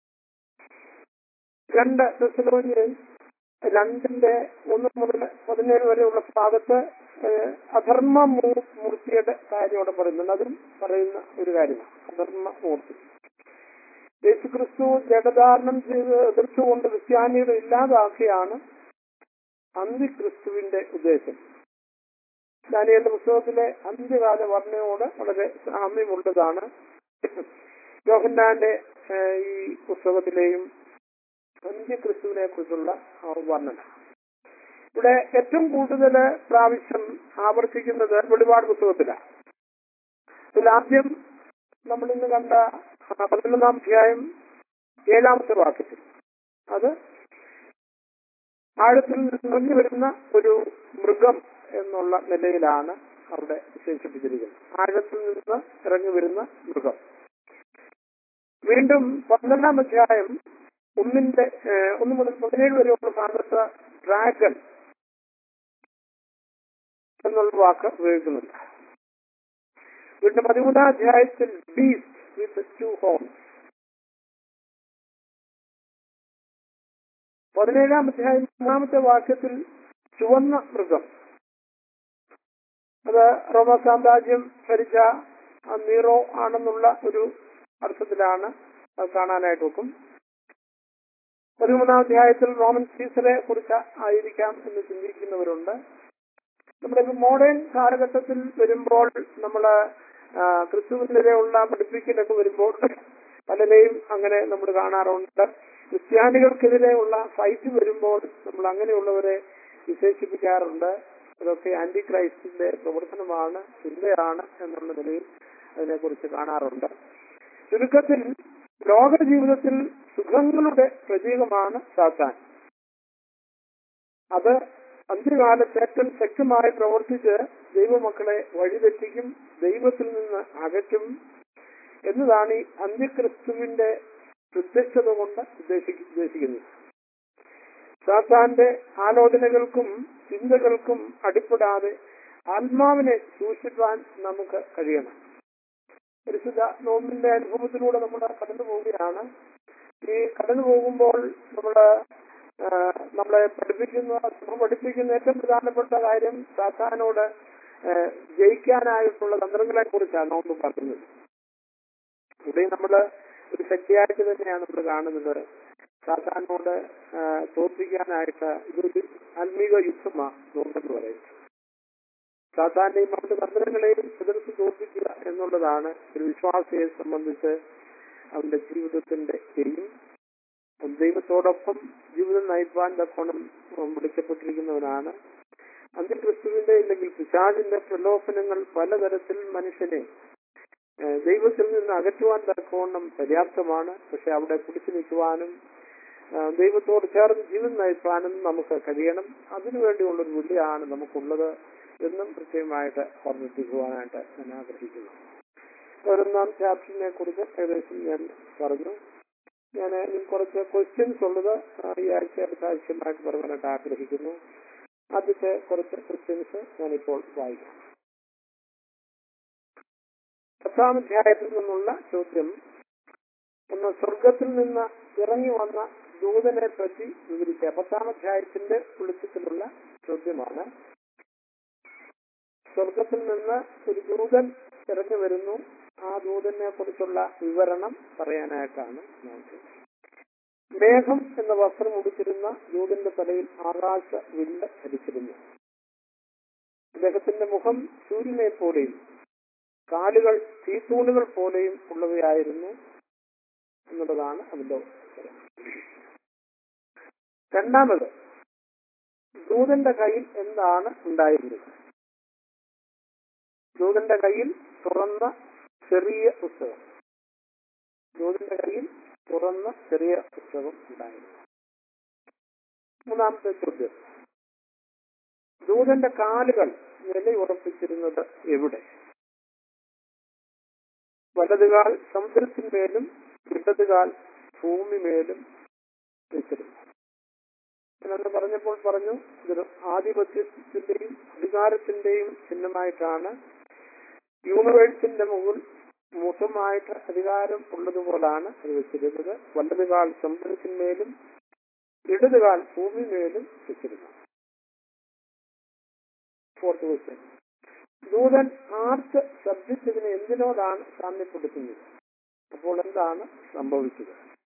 രണ്ട് തെസലോനിയൻ രണ്ടിന്റെ ഒന്ന് മുതൽ പതിനേഴ് വരെയുള്ള ഭാഗത്ത് ഏഹ്, അധർമ്മ മൂ- മൂർത്തിയുടെ കാര്യം അവിടെ പറയുന്നുണ്ട് അതും പറയുന്ന ഒരു കാര്യമാണ് അധർമ്മ മൂർത്തി യേശുക്രിസ്തു ജഡധാരണം ചെയ്ത് എതിർത്തുകൊണ്ട് ക്രിസ്ത്യാനികളെ ഇല്ലാതാക്കിയാണ് അന്തിക്രിസ്തുവിന്റെ ഉദ്ദേശം ദാനിയലിന്റെ പുസ്തകത്തിലെ അന്ത്യകാല വർണ്ണയോട് വളരെ സാമ്യമുള്ളതാണ് യോഹന്നാന്റെ ഏഹ്, ഈ പുസ്തകത്തിലെയും അന്ത്യക്രിസ്തുവിനെ കുറിച്ചുള്ള ആ വർണ്ണന ഇവിടെ ഏറ്റവും കൂടുതൽ പ്രാവശ്യം ആവർത്തിക്കുന്നത് വെളിപാട് പുസ്തകത്തിലാണ് ഇതിൽ ആദ്യം നമ്മൾ ഇന്ന് കണ്ട ആ പതിനൊന്നാം അധ്യായം ഏഴാമത്തെ വാക്യത്തിൽ അത് ആഴത്തിൽ നിറഞ്ഞു വരുന്ന ഒരു മൃഗം എന്നുള്ള നിലയിലാണ് അവിടെ വിശേഷിപ്പിച്ചിരിക്കുന്നത് ആഴത്തിൽ നിന്ന് ഇറങ്ങി വരുന്ന മൃഗം വീണ്ടും പന്ത്രണ്ടാം അധ്യായം ഒന്നിന്റെ ഏഹ്, ഒന്ന് മുതൽ പതിനേഴ് വരെയുള്ള ഭാഗത്ത് ഡ്രാഗൺ എന്നുള്ള വാക്ക് ഉപയോഗിക്കുന്നുണ്ട് വീണ്ടും പതിമൂന്നാം അധ്യായത്തിൽ ബീസ്റ്റ് വിത്ത് ടു ഹോംസ് പതിനേഴാം അധ്യായം മൂന്നാമത്തെ വാക്യത്തിൽ ചുവന്ന മൃഗം അത് റോമ സാമ്രാജ്യം ഭരിച്ച ആ നീറോ ആണെന്നുള്ള ഒരു അർത്ഥത്തിലാണ് അത് കാണാനായിട്ട് നോക്കും പതിമൂന്നാം അധ്യായത്തിൽ റോമൻ സീസറെ കുറിച്ച് ആയിരിക്കാം എന്ന് ചിന്തിക്കുന്നവരുണ്ട് നമ്മുടെ മോഡേൺ കാലഘട്ടത്തിൽ വരുമ്പോൾ നമ്മള് ആ, ക്രിസ്തുവിനെതിരെയുള്ള പഠിപ്പിക്കലൊക്കെ വരുമ്പോൾ പലരെയും അങ്ങനെ നമ്മൾ കാണാറുണ്ട് ക്രിസ്ത്യാനികൾക്കെതിരെയുള്ള ഫൈറ്റ് വരുമ്പോൾ നമ്മൾ അങ്ങനെയുള്ളവരെ വിശേഷിപ്പിക്കാറുണ്ട് ഇതൊക്കെ ആന്റി ക്രൈസ്റ്റിന്റെ പ്രവർത്തനമാണ് ചിന്തയാണ് എന്നുള്ള നിലയിൽ അതിനെക്കുറിച്ച് കാണാറുണ്ട് ചുരുക്കത്തിൽ ലോക ജീവിതത്തിൽ സുഖങ്ങളുടെ പ്രതീകമാണ് സാത്താൻ അത് അന്ത്യകാലത്ത് ഏറ്റവും ശക്തമായി പ്രവർത്തിച്ച് ദൈവമക്കളെ വഴിതെറ്റിക്കും ദൈവത്തിൽ നിന്ന് അകറ്റും എന്നതാണ് ഈ അന്ത്യക്രിസ്തുവിന്റെ പ്രത്യക്ഷത കൊണ്ട് ഉദ്ദേശി- ഉദ്ദേശിക്കുന്നത് സാത്താന്റെ ആലോചനകൾക്കും ചിന്തകൾക്കും അടിപ്പെടാതെ ആത്മാവിനെ സൂക്ഷിക്കാൻ നമുക്ക് കഴിയണം പരിശുദ്ധ നോമ്പിന്റെ അനുഭവത്തിലൂടെ നമ്മൾ കടന്നു പോവുകയാണ് ഈ കടന്നു പോകുമ്പോൾ നമ്മള് ആ, നമ്മളെ പഠിപ്പിക്കുന്ന സഭ പഠിപ്പിക്കുന്ന ഏറ്റവും പ്രധാനപ്പെട്ട കാര്യം സാത്താനോട് ആ, ജയിക്കാനായിട്ടുള്ള തന്ത്രങ്ങളെ കുറിച്ചാണ് നോമ്പ് പറയുന്നത് ഇവിടെ നമ്മൾ ഒരു ശക്തിയായിട്ട് തന്നെയാണ് നമ്മൾ കാണുന്നത് സാത്താനോട് ആ, തോൽപ്പിക്കാനായിട്ട് ഇതൊരു ആത്മീക യുദ്ധമാണ് നോക്കെന്ന് പറയുന്നത് സാത്താന്റെയും അവന്റെ തന്ത്രങ്ങളെയും എതിർത്ത് തോൽപ്പിക്കുക എന്നുള്ളതാണ് ഒരു വിശ്വാസിയെ സംബന്ധിച്ച് അവന്റെ ജീവിതത്തിന്റെ എയിം ദൈവത്തോടൊപ്പം ജീവിതം നയിപ്പാൻ തക്കോണം വിളിക്കപ്പെട്ടിരിക്കുന്നവനാണ് അന്ത്യക്രിസ്തുവിന്റെ അല്ലെങ്കിൽ പിശാചിന്റെ പ്രലോഭനങ്ങൾ പലതരത്തിൽ മനുഷ്യനെ ഏഹ്, ദൈവത്തിൽ നിന്ന് അകറ്റുവാൻ തക്കവണ്ണം പര്യാപ്തമാണ് പക്ഷെ അവിടെ പിടിച്ചു നിൽക്കുവാനും ഏഹ്, ദൈവത്തോട് ചേർന്ന് ജീവിതം നയിപ്പാനും നമുക്ക് കഴിയണം അതിനുവേണ്ടിയുള്ളൊരു വിളിയാണ് നമുക്കുള്ളത് എന്നും പ്രത്യേകമായിട്ട് ഓർമ്മിപ്പിക്കുവാനായിട്ട് ഞാൻ ആഗ്രഹിക്കുന്നു ഒരൊന്നാം ചാപ്റ്ററിനെ കുറിച്ച് ഏകദേശം ഞാൻ പറഞ്ഞു ഞാൻ ഇതിൽ കുറച്ച് ക്വസ്റ്റ്യൻസ് ഉള്ളത് ആ, ഈ ആഴ്ച അടുത്ത ആഴ്ചയുമായിട്ട് പറയാനായിട്ട് ആഗ്രഹിക്കുന്നു ആദ്യത്തെ കുറച്ച് ക്വസ്റ്റ്യൻസ് ഞാനിപ്പോൾ വായിക്കാം പത്താം അധ്യായത്തിൽ നിന്നുള്ള ചോദ്യം ഒന്ന് സ്വർഗത്തിൽ നിന്ന് ഇറങ്ങി വന്ന ദൂതനെ പറ്റി വിവരിക്കുക പത്താം അധ്യായത്തിന്റെ വെളിച്ചത്തിലുള്ള ചോദ്യമാണ് സ്വർഗത്തിൽ നിന്ന് ഒരു ദൂതൻ ഇറങ്ങി വരുന്നു ആ ദൂതനെ കുറിച്ചുള്ള വിവരണം പറയാനായിട്ടാണ് നമുക്ക് മേഘം എന്ന വസ്ത്രം ഉടിച്ചിരുന്ന ദൂതന്റെ തലയിൽ ആകാശ വില്ല് ധരിച്ചിരുന്നു അദ്ദേഹത്തിന്റെ മുഖം സൂര്യനെ പോലെയും കാലുകൾ തീത്തൂണുകൾ പോലെയും ഉള്ളവയായിരുന്നു എന്നുള്ളതാണ് അതിന്റെ ഉത്തരം രണ്ടാമത് ദൂതന്റെ കയ്യിൽ എന്താണ് ഉണ്ടായിരുന്നത് ദൂതന്റെ കയ്യിൽ തുറന്ന ചെറിയ പുസ്തകം ദൂതന്റെ കയ്യിൽ തുറന്ന ചെറിയ പുസ്തകം ഉണ്ടായിരുന്നു മൂന്നാമത്തെ ചോദ്യം ദൂതന്റെ കാലുകൾ നിലയുറപ്പിച്ചിരുന്നത് എവിടെ വലതുകാൽ സമുദ്രത്തിന്മേലും ഇടതുകാൽ ഭൂമിമേലും വെച്ചിരുന്നു ഞാനന്ന് പറഞ്ഞപ്പോൾ പറഞ്ഞു ഇതൊരു ആധിപത്യത്തിന്റെയും അധികാരത്തിന്റെയും ചിഹ്നമായിട്ടാണ് യൂണിവേഴ്സിന്റെ മുകൾ മുഖമായിട്ട് അധികാരം ഉള്ളതുപോലാണ് അത് വെച്ചിരുന്നത് വലതുകാൽ സമുദ്രത്തിന്മേലും ഇടതുകാൽ ഭൂമിമേലും വെച്ചിരുന്നു ഫോർത്ത് ക്വസ്റ്റ്യൻ ദൂതൻ ആർക്ക് ശബ്ദിച്ചതിന് എന്തിനോടാണ് സാമ്യപ്പെടുത്തുന്നത് അപ്പോൾ എന്താണ് സംഭവിച്ചത്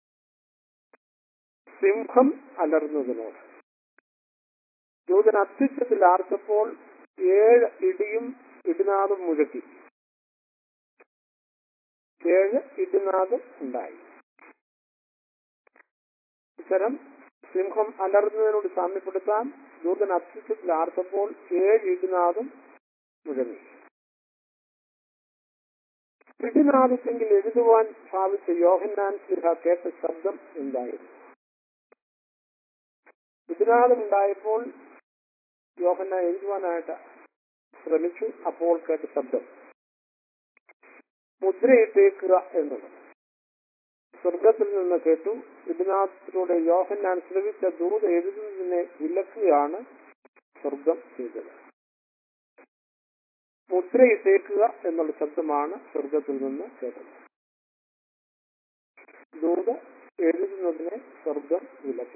സിംഹം അലർന്നതിനോട് ദൂതൻ അത്യുച്ചത്തിൽ ആർത്തപ്പോൾ ഏഴ് ഇടിയും ഇടിനാദും മുഴക്കി ഏഴ് ഇടിനാദം ഉണ്ടായി ഇത്തരം സിംഹം അലർന്നതിനോട് സാമ്യപ്പെടുത്താൻ ദൂതൻ അത്യുച്ചത്തിൽ ആർത്തപ്പോൾ ഏഴ് ഇടിനാദം മുഴങ്ങി ഇടിനാദത്തെങ്കിൽ എഴുതുവാൻ ഭാവിച്ച യോഹന്നാൻ സിഹ കേട്ട ശബ്ദം എന്തായിരുന്നു ഇടിനാദം ഉണ്ടായപ്പോൾ യോഹന്ന എഴുതുവാനായിട്ട് ശ്രമിച്ചു അപ്പോൾ കേട്ട ശബ്ദം മുദ്രയിട്ടേക്കുക എന്നത് സ്വർഗത്തിൽ നിന്ന് കേട്ടു ഇതിനകത്തിലൂടെ യോഹന്നാൻ ശ്രമിച്ച ദൂത എഴുതുന്നതിനെ വിലക്കുകയാണ് സ്വർഗം ചെയ്തത് മുദ്രയിട്ടേക്കുക എന്നുള്ള ശബ്ദമാണ് സ്വർഗത്തിൽ നിന്ന് കേട്ടത് ദൂത എഴുതുന്നതിനെ സ്വർഗം വിലക്കി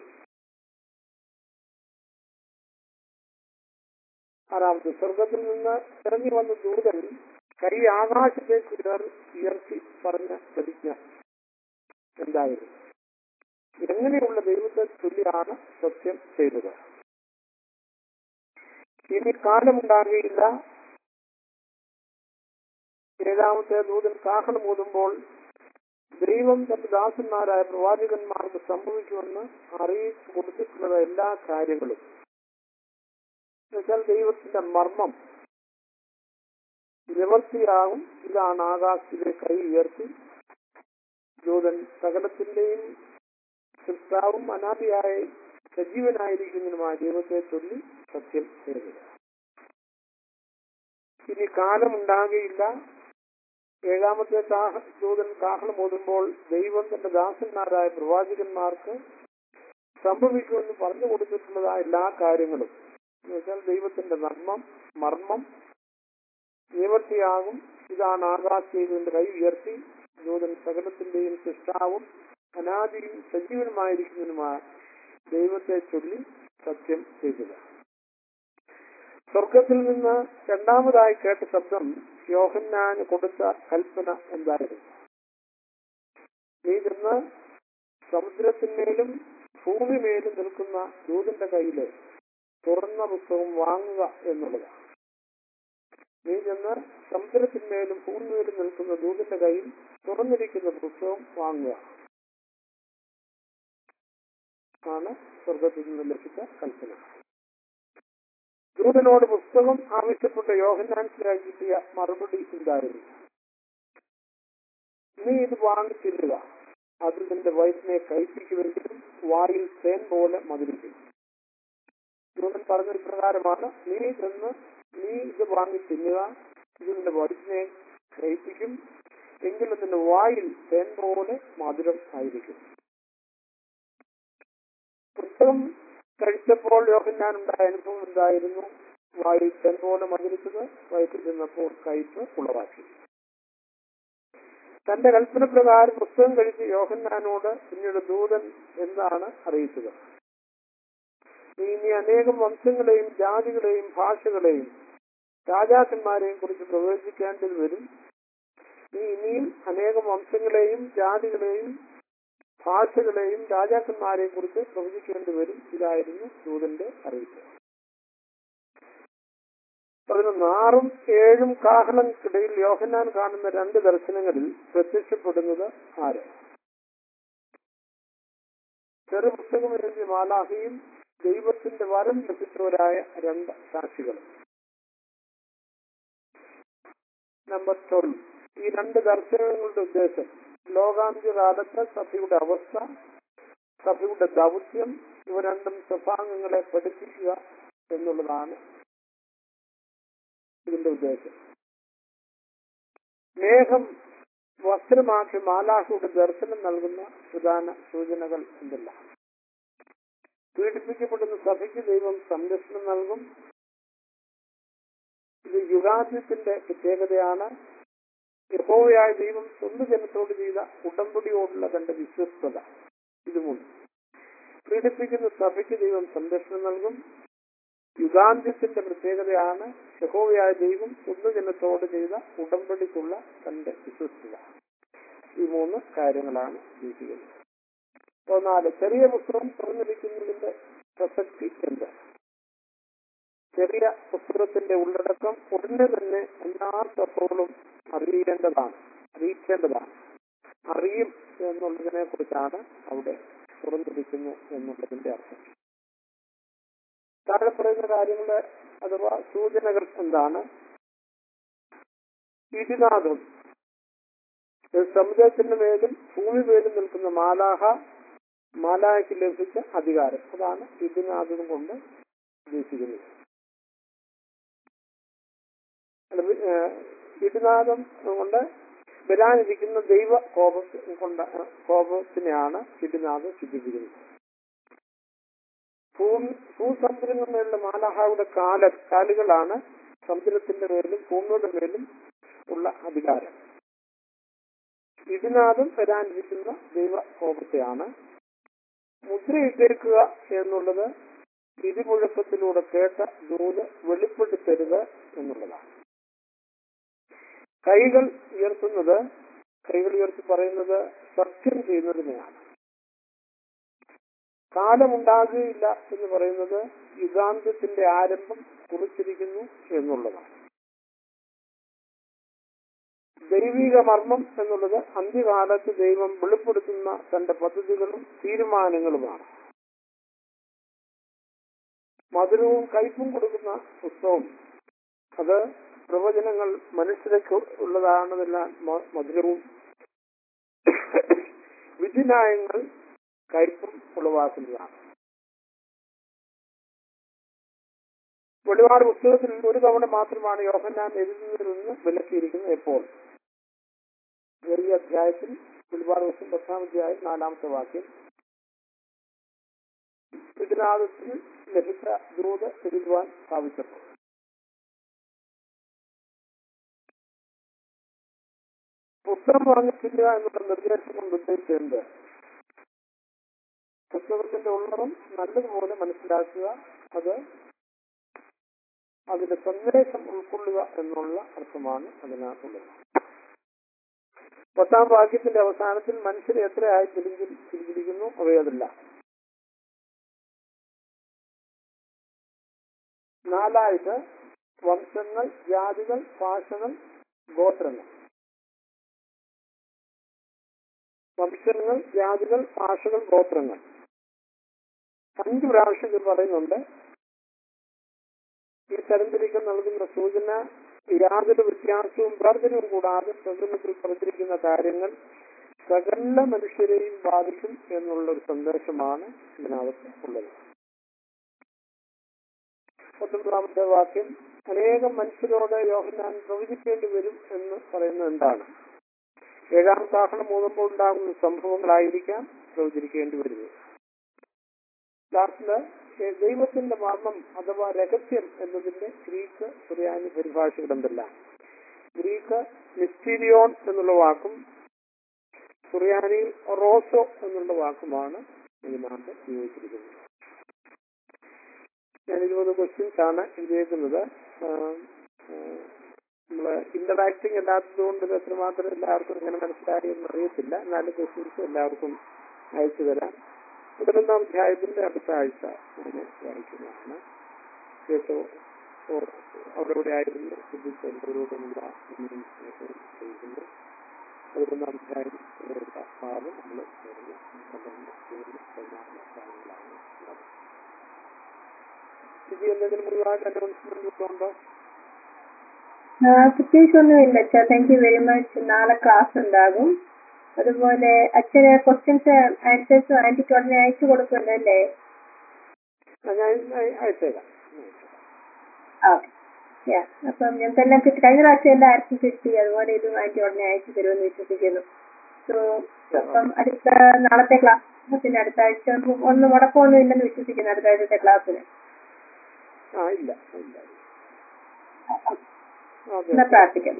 ആറാമത് സ്വർഗത്തിൽ നിന്ന് ഇറങ്ങി വന്ന ദൂതൻ കൈ ആകാശത്തേക്ക് ഉയർ- ഉയർത്തി പറഞ്ഞ പ്രതിജ്ഞ എന്തായിരുന്നു എങ്ങനെയുള്ള ദൈവത്തെ ചൊല്ലിയാണ് സത്യം ചെയ്തത് ഇനി കാലമുണ്ടാകുകയില്ല ഏഴാമത്തെ ദൂതൻ കാഹളം ഊതുമ്പോൾ ദൈവം തന്റെ ദാസന്മാരായ പ്രവാചകന്മാർക്ക് സംഭവിക്കുമെന്ന് അറിയിച്ചു കൊടുത്തിട്ടുള്ള എല്ലാ കാര്യങ്ങളും എന്നുവെച്ചാൽ ദൈവത്തിന്റെ മർമ്മം നിവർത്തിയാകും ഇതാണ് ആകാശത്തിലെ കൈ ഉയർത്തി ദൂതൻ സകലത്തിന്റെയും സൃഷ്ടാവും അനാദിയായി സജീവനായിരിക്കുന്നതിനുമായ ദൈവത്തെ ചൊല്ലി സത്യം ചെയ്തത് ഇനി കാലമുണ്ടാകുകയില്ല ഏഴാമത്തെ കാഹ- ദൂതൻ കാഹളം ഓതുമ്പോൾ ദൈവം തന്റെ ദാസന്മാരായ പ്രവാചകന്മാർക്ക് സംഭവിക്കുമെന്ന് പറഞ്ഞു കൊടുത്തിട്ടുള്ളതായ എല്ലാ കാര്യങ്ങളും എന്നുവെച്ചാൽ ദൈവത്തിന്റെ നർമ്മം മർമ്മം നിവർത്തിയാകും ഇതാണ് ആകാശത്തിന്റെ കൈ ഉയർത്തി ദൂതൻ സകലത്തിന്റെയും സൃഷ്ടാവും അനാദിയും സജീവനുമായിരിക്കുന്നതിനുമായ ദൈവത്തെ ചൊല്ലി സത്യം ചെയ്തത് സ്വർഗത്തിൽ നിന്ന് രണ്ടാമതായി കേട്ട ശബ്ദം യോഹന്നാന് കൊടുത്ത കൽപ്പന എന്തായിരുന്നു നീ ചെന്ന് സമുദ്രത്തിന്മേലും ഭൂമിമേലും നിൽക്കുന്ന ദൂതന്റെ കയ്യില് തുറന്ന പുസ്തകം വാങ്ങുക എന്നുള്ളതാണ് നീ ചെന്ന് സമുദ്രത്തിന്മേലും ഭൂമിമേലും നിൽക്കുന്ന ദൂതന്റെ കയ്യിൽ തുറന്നിരിക്കുന്ന പുസ്തകം വാങ്ങുക ആണ് സ്വർഗത്തിൽ നിന്ന് ലഭിച്ച കൽപ്പന ദൂതനോട് പുസ്തകം ആവശ്യപ്പെട്ട യോഹന്നാൻസിലായി കിട്ടിയ മറുപടി ഉണ്ടായിരുന്നു നീ ഇത് വാങ്ങിച്ചില്ലുക അത് നിന്റെ വയറ്റിനെ കൈപ്പിക്കുമെങ്കിലും വായിൽ തേൻ പോലെ മധുരിക്കും ദൂതൻ പറഞ്ഞ പ്രകാരമാണ് നീ ചെന്ന് നീ ഇത് വാങ്ങി തിന്നുക ഇത് നിന്റെ വയറ്റിനെ കൈപ്പിക്കും എങ്കിലും നിന്റെ വായിൽ തേൻ പോലെ മധുരം ആയിരിക്കും പുസ്തകം കഴിച്ചപ്പോൾ യോഹന്നാൻ ഉണ്ടായ അനുഭവം എന്തായിരുന്നു വായിൽ തേൻ പോലെ മധുരിച്ചത് വയറ്റിൽ നിന്നപ്പോൾ കയ്പ് ഉളവാക്കി തന്റെ കൽപ്പന പ്രകാരം പുസ്തകം കഴിച്ച് യോഹന്നാനോട് പിന്നീട് ദൂതൻ എന്താണ് അറിയിച്ചത് നീ ഇനി അനേകം വംശങ്ങളെയും ജാതികളെയും ഭാഷകളെയും രാജാക്കന്മാരെയും കുറിച്ച് പ്രവചിക്കേണ്ടത് വരും നീ ഇനിയും അനേകം വംശങ്ങളെയും ജാതികളെയും ഭാഷകളെയും രാജാക്കന്മാരെയും കുറിച്ച് പ്രവചിക്കേണ്ടി വരും ഇതായിരുന്നു ദൂതന്റെ അറിയിപ്പ് പതിനൊന്ന് ആറും ഏഴും കാഹളങ്ങൾക്കിടയിൽ യോഹന്നാൻ കാണുന്ന രണ്ട് ദർശനങ്ങളിൽ പ്രത്യക്ഷപ്പെടുന്നത് ആര് ചെറു പുസ്തകം എഴുതിയ മാലാഹിയും ദൈവത്തിന്റെ വരം ലഭിച്ചവരായ രണ്ട് സാക്ഷികളും നമ്പർ ട്വൽവ് ഈ രണ്ട് ദർശനങ്ങളുടെ ഉദ്ദേശം ലോകാന്ത്യ കാലത്ത് സഭയുടെ അവസ്ഥ സഭയുടെ ദൗത്യം ഇവ രണ്ടും സഭാംഗങ്ങളെ പഠിപ്പിക്കുക എന്നുള്ളതാണ് ഇതിന്റെ ഉദ്ദേശം മേഘം വസ്ത്രമാക്കി മാലാഹയുടെ ദർശനം നൽകുന്ന പ്രധാന സൂചനകൾ എന്തെല്ലാം പീഡിപ്പിക്കപ്പെടുന്ന സഭയ്ക്ക് ദൈവം സംരക്ഷണം നൽകും ഇത് യുഗാന്ത്യത്തിന്റെ പ്രത്യേകതയാണ് യഹോവയായ ദൈവം സ്വന്തം ജനത്തോട് ചെയ്ത ഉടമ്പടിയോടുള്ള തന്റെ വിശ്വസ്തത ഇതുമുണ്ട് പീഡിപ്പിക്കുന്ന സഭയ്ക്ക് ദൈവം സംരക്ഷണം നൽകും യുഗാന്ത്യത്തിന്റെ പ്രത്യേകതയാണ് യഹോവയായ ദൈവം സ്വന്തം ജനത്തോട് ചെയ്ത ഉടമ്പടിക്കുള്ള തന്റെ വിശ്വസ്തത ഈ മൂന്ന് കാര്യങ്ങളാണ് ഉദ്ദേശിക്കുന്നത് അപ്പോൾ നാല് ചെറിയ പുസ്തകം തുറന്നിരിക്കുന്നതിന്റെ പ്രസക്തി എന്ത് ചെറിയ പുസ്തകത്തിന്റെ ഉള്ളടക്കം ഉടനെ തന്നെ എല്ലാ സഭകളും അറിയേണ്ടതാണ് അറിയിക്കേണ്ടതാണ് അറിയും എന്നുള്ളതിനെ കുറിച്ചാണ് അവിടെ തുറന്നിരിക്കുന്നു എന്നുള്ളതിന്റെ അർത്ഥം താഴെ പറയുന്ന കാര്യങ്ങളുടെ അഥവാ സൂചനകൾ എന്താണ് ഇടിനാഥം സമുദ്രത്തിന്റെ മേലും ഭൂമി മേലും നിൽക്കുന്ന മാലാഹ മാലാഹയ്ക്ക് ലഭിച്ച അധികാരം അതാണ് ഇടിനാഥം കൊണ്ട് ഉദ്ദേശിക്കുന്നത് ഇടിനാഥം കൊണ്ട് വരാനിരിക്കുന്ന ദൈവ കോപ കൊണ്ട് കോപത്തിനെയാണ് ഇടിനാഥം സൂചിപ്പിക്കുന്നത് ഭൂമി ഭൂസമുദ്രങ്ങളിലുള്ള മാലാഹയുടെ കാല കാലുകളാണ് സമുദ്രത്തിന്റെ മേലും ഭൂമിയുടെ മേലും ഉള്ള അധികാരം ഇതിനാദം വരാനിരിക്കുന്ന ദൈവ കോപത്തെയാണ് മുദ്രയിട്ടേക്കുക എന്നുള്ളത് ഇടിമുഴക്കത്തിലൂടെ കേട്ട ദൂത് വെളിപ്പെടുത്തരുത് എന്നുള്ളതാണ് കൈകൾ ഉയർത്തുന്നത് കൈകൾ ഉയർത്തി പറയുന്നത് സത്യം ചെയ്യുന്നതിനെയാണ് കാലമുണ്ടാകുകയില്ല എന്ന് പറയുന്നത് യുഗാന്ത്യത്തിന്റെ ആരംഭം കുറിച്ചിരിക്കുന്നു എന്നുള്ളതാണ് ദൈവിക മർമ്മം എന്നുള്ളത് അന്ത്യകാലത്ത് ദൈവം വെളിപ്പെടുത്തുന്ന തന്റെ പദ്ധതികളും തീരുമാനങ്ങളുമാണ് മധുരവും കയ്പും കൊടുക്കുന്ന പുസ്തകം അത് പ്രവചനങ്ങൾ മനുഷ്യർക്ക് ഉള്ളതാണെന്നെല്ലാം മധുരവും വിധിന്യായങ്ങൾ കയ്പും ഉളവാക്കുന്നതാണ് വെളിപാട് പുസ്തകത്തിൽ ഒരു തവണ മാത്രമാണ് യോഹന്നാൻ എഴുതുന്നതിൽ നിന്ന് വിലക്കിയിരിക്കുന്നത് എപ്പോൾ ചെറിയ അധ്യായത്തിൽ വെളിപാട് പുസ്തകം പത്താം അധ്യായം നാലാമത്തെ വാക്യം ഇതിനാദത്തിൽ ലഭിച്ച ദൂത് എഴുതുവാൻ സാധിച്ചപ്പോൾ പുസ്തകം വാങ്ങിച്ചില്ല എന്നുള്ള നിർദ്ദേശം കൊണ്ട് ഉദ്ദേശിച്ചത് പുസ്തകത്തിന്റെ ഉള്ളതും നല്ലതുപോലെ മനസ്സിലാക്കുക അത് അതിന്റെ സന്ദേശം ഉൾക്കൊള്ളുക എന്നുള്ള അർത്ഥമാണ് അതിനകത്തുള്ളത് പത്താം വാക്യത്തിന്റെ അവസാനത്തിൽ മനുഷ്യരെ എത്രയായി തിരിഞ്ഞി തിരിഞ്ഞിരിക്കുന്നു അവയതല്ല നാലായിട്ട് വംശങ്ങൾ ജാതികൾ ഭാഷകൾ ഗോത്രങ്ങൾ വംശങ്ങൾ ജാതികൾ ഭാഷകൾ ഗോത്രങ്ങൾ അഞ്ച് പ്രാവശ്യം ഇത് പറയുന്നുണ്ട് ഈ തരംതിരിക്കൽ നൽകുന്ന സൂചന യാതൊരു വ്യത്യാസവും പ്രാർത്ഥനയും കൂടാതെ പ്രകടനത്തിൽ പറഞ്ഞിരിക്കുന്ന കാര്യങ്ങൾ സകല മനുഷ്യരെയും ബാധിക്കും എന്നുള്ള ഒരു സന്ദേശമാണ് ഇതിനകത്ത് ഉള്ളത് പത്തൊമ്പതാമത്തെ വാക്യം അനേകം മനുഷ്യരോട് യോഹന്നാൻ പ്രവചിക്കേണ്ടി വരും എന്ന് പറയുന്നത് എന്താണ് ഏഴാം കാഹളം മൂന്നുമ്പോൾ ഉണ്ടാകുന്ന സംഭവങ്ങളായിരിക്കാം പ്രവചിക്കേണ്ടി വരുന്നത് ലാസ്റ്റില് ദൈവത്തിന്റെ മർമ്മം അഥവാ രഹസ്യം എന്നതിന്റെ ഗ്രീക്ക് സുറിയാനി പരിഭാഷകൾ എന്തെല്ലാം ഗ്രീക്ക് മിസ്റ്റീരിയോൺ എന്നുള്ള വാക്കും സുറിയാനിയിൽ റോസോ എന്നുള്ള വാക്കുമാണ് ഇതിനകത്ത് ഉപയോഗിച്ചിരിക്കുന്നത് ഞാൻ ഇരുപത് ക്വസ്റ്റ്യൻസ് ആണ് എഴുതിയേക്കുന്നത് നമ്മള് ഇന്ററാക്ടിങ് അല്ലാത്തത് കൊണ്ട് ഇത് എത്രമാത്രം എല്ലാവർക്കും ഇങ്ങനെ മനസ്സിലായി എന്ന് അറിയത്തില്ല എന്നാലും ക്വസ്റ്റ്യൻസ് എല്ലാവർക്കും അയച്ചു തരാം പതിനൊന്നാം അധ്യായത്തിന്റെ അടുത്ത ആഴ്ച ഞാൻ വായിക്കുന്നതാണ് ഏറ്റവും അവിടെ ആയിരുന്നു ശ്രദ്ധിച്ചവരോടുമുള്ള ചെയ്യുന്നു പതിനൊന്നാം അധ്യായം ഭാഗം നമ്മൾ പന്ത്രണ്ട് മൂന്ന് പതിനാല് ഭാഗങ്ങളാണ് സ്ഥിതി എന്തെങ്കിലും പുതുതായിട്ട് അനൗൺസ്മെന്റ് ഉണ്ടോ പ്രത്യേകിച്ചൊന്നുമില്ല അച്ഛാ താങ്ക് യു വെരി മച്ച് നാളെ ക്ലാസ് ഉണ്ടാകും അതുപോലെ അച്ഛന് ക്വസ്റ്റ്യൻസ് ആൻസേഴ്സും ആന്റിക്ക് ഉടനെ അയച്ചു കൊടുക്കുമല്ലോ അല്ലേ ഞാൻ അയച്ചേക്കാം ഓക്കെ യാ അപ്പം ഞങ്ങൾക്കെല്ലാം കിട്ടി കഴിഞ്ഞ പ്രാവശ്യം എല്ലാം ആർക്കും കിട്ടി അതുപോലെ ഇതും ആന്റി ഉടനെ അയച്ചു തരുമെന്ന് വിശ്വസിക്കുന്നു സോ അപ്പം അടുത്ത നാളത്തെ ക്ലാസ് പിന്നെ അടുത്ത ആഴ്ച ഒന്നും മുടക്കമൊന്നും ഇല്ലെന്ന് വിശ്വസിക്കുന്നു അടുത്ത ആഴ്ചത്തെ ക്ലാസ്സിന് ആ ഇല്ല ഇല്ല ഓക്കെ എന്നാ പ്രാർത്ഥിക്കാം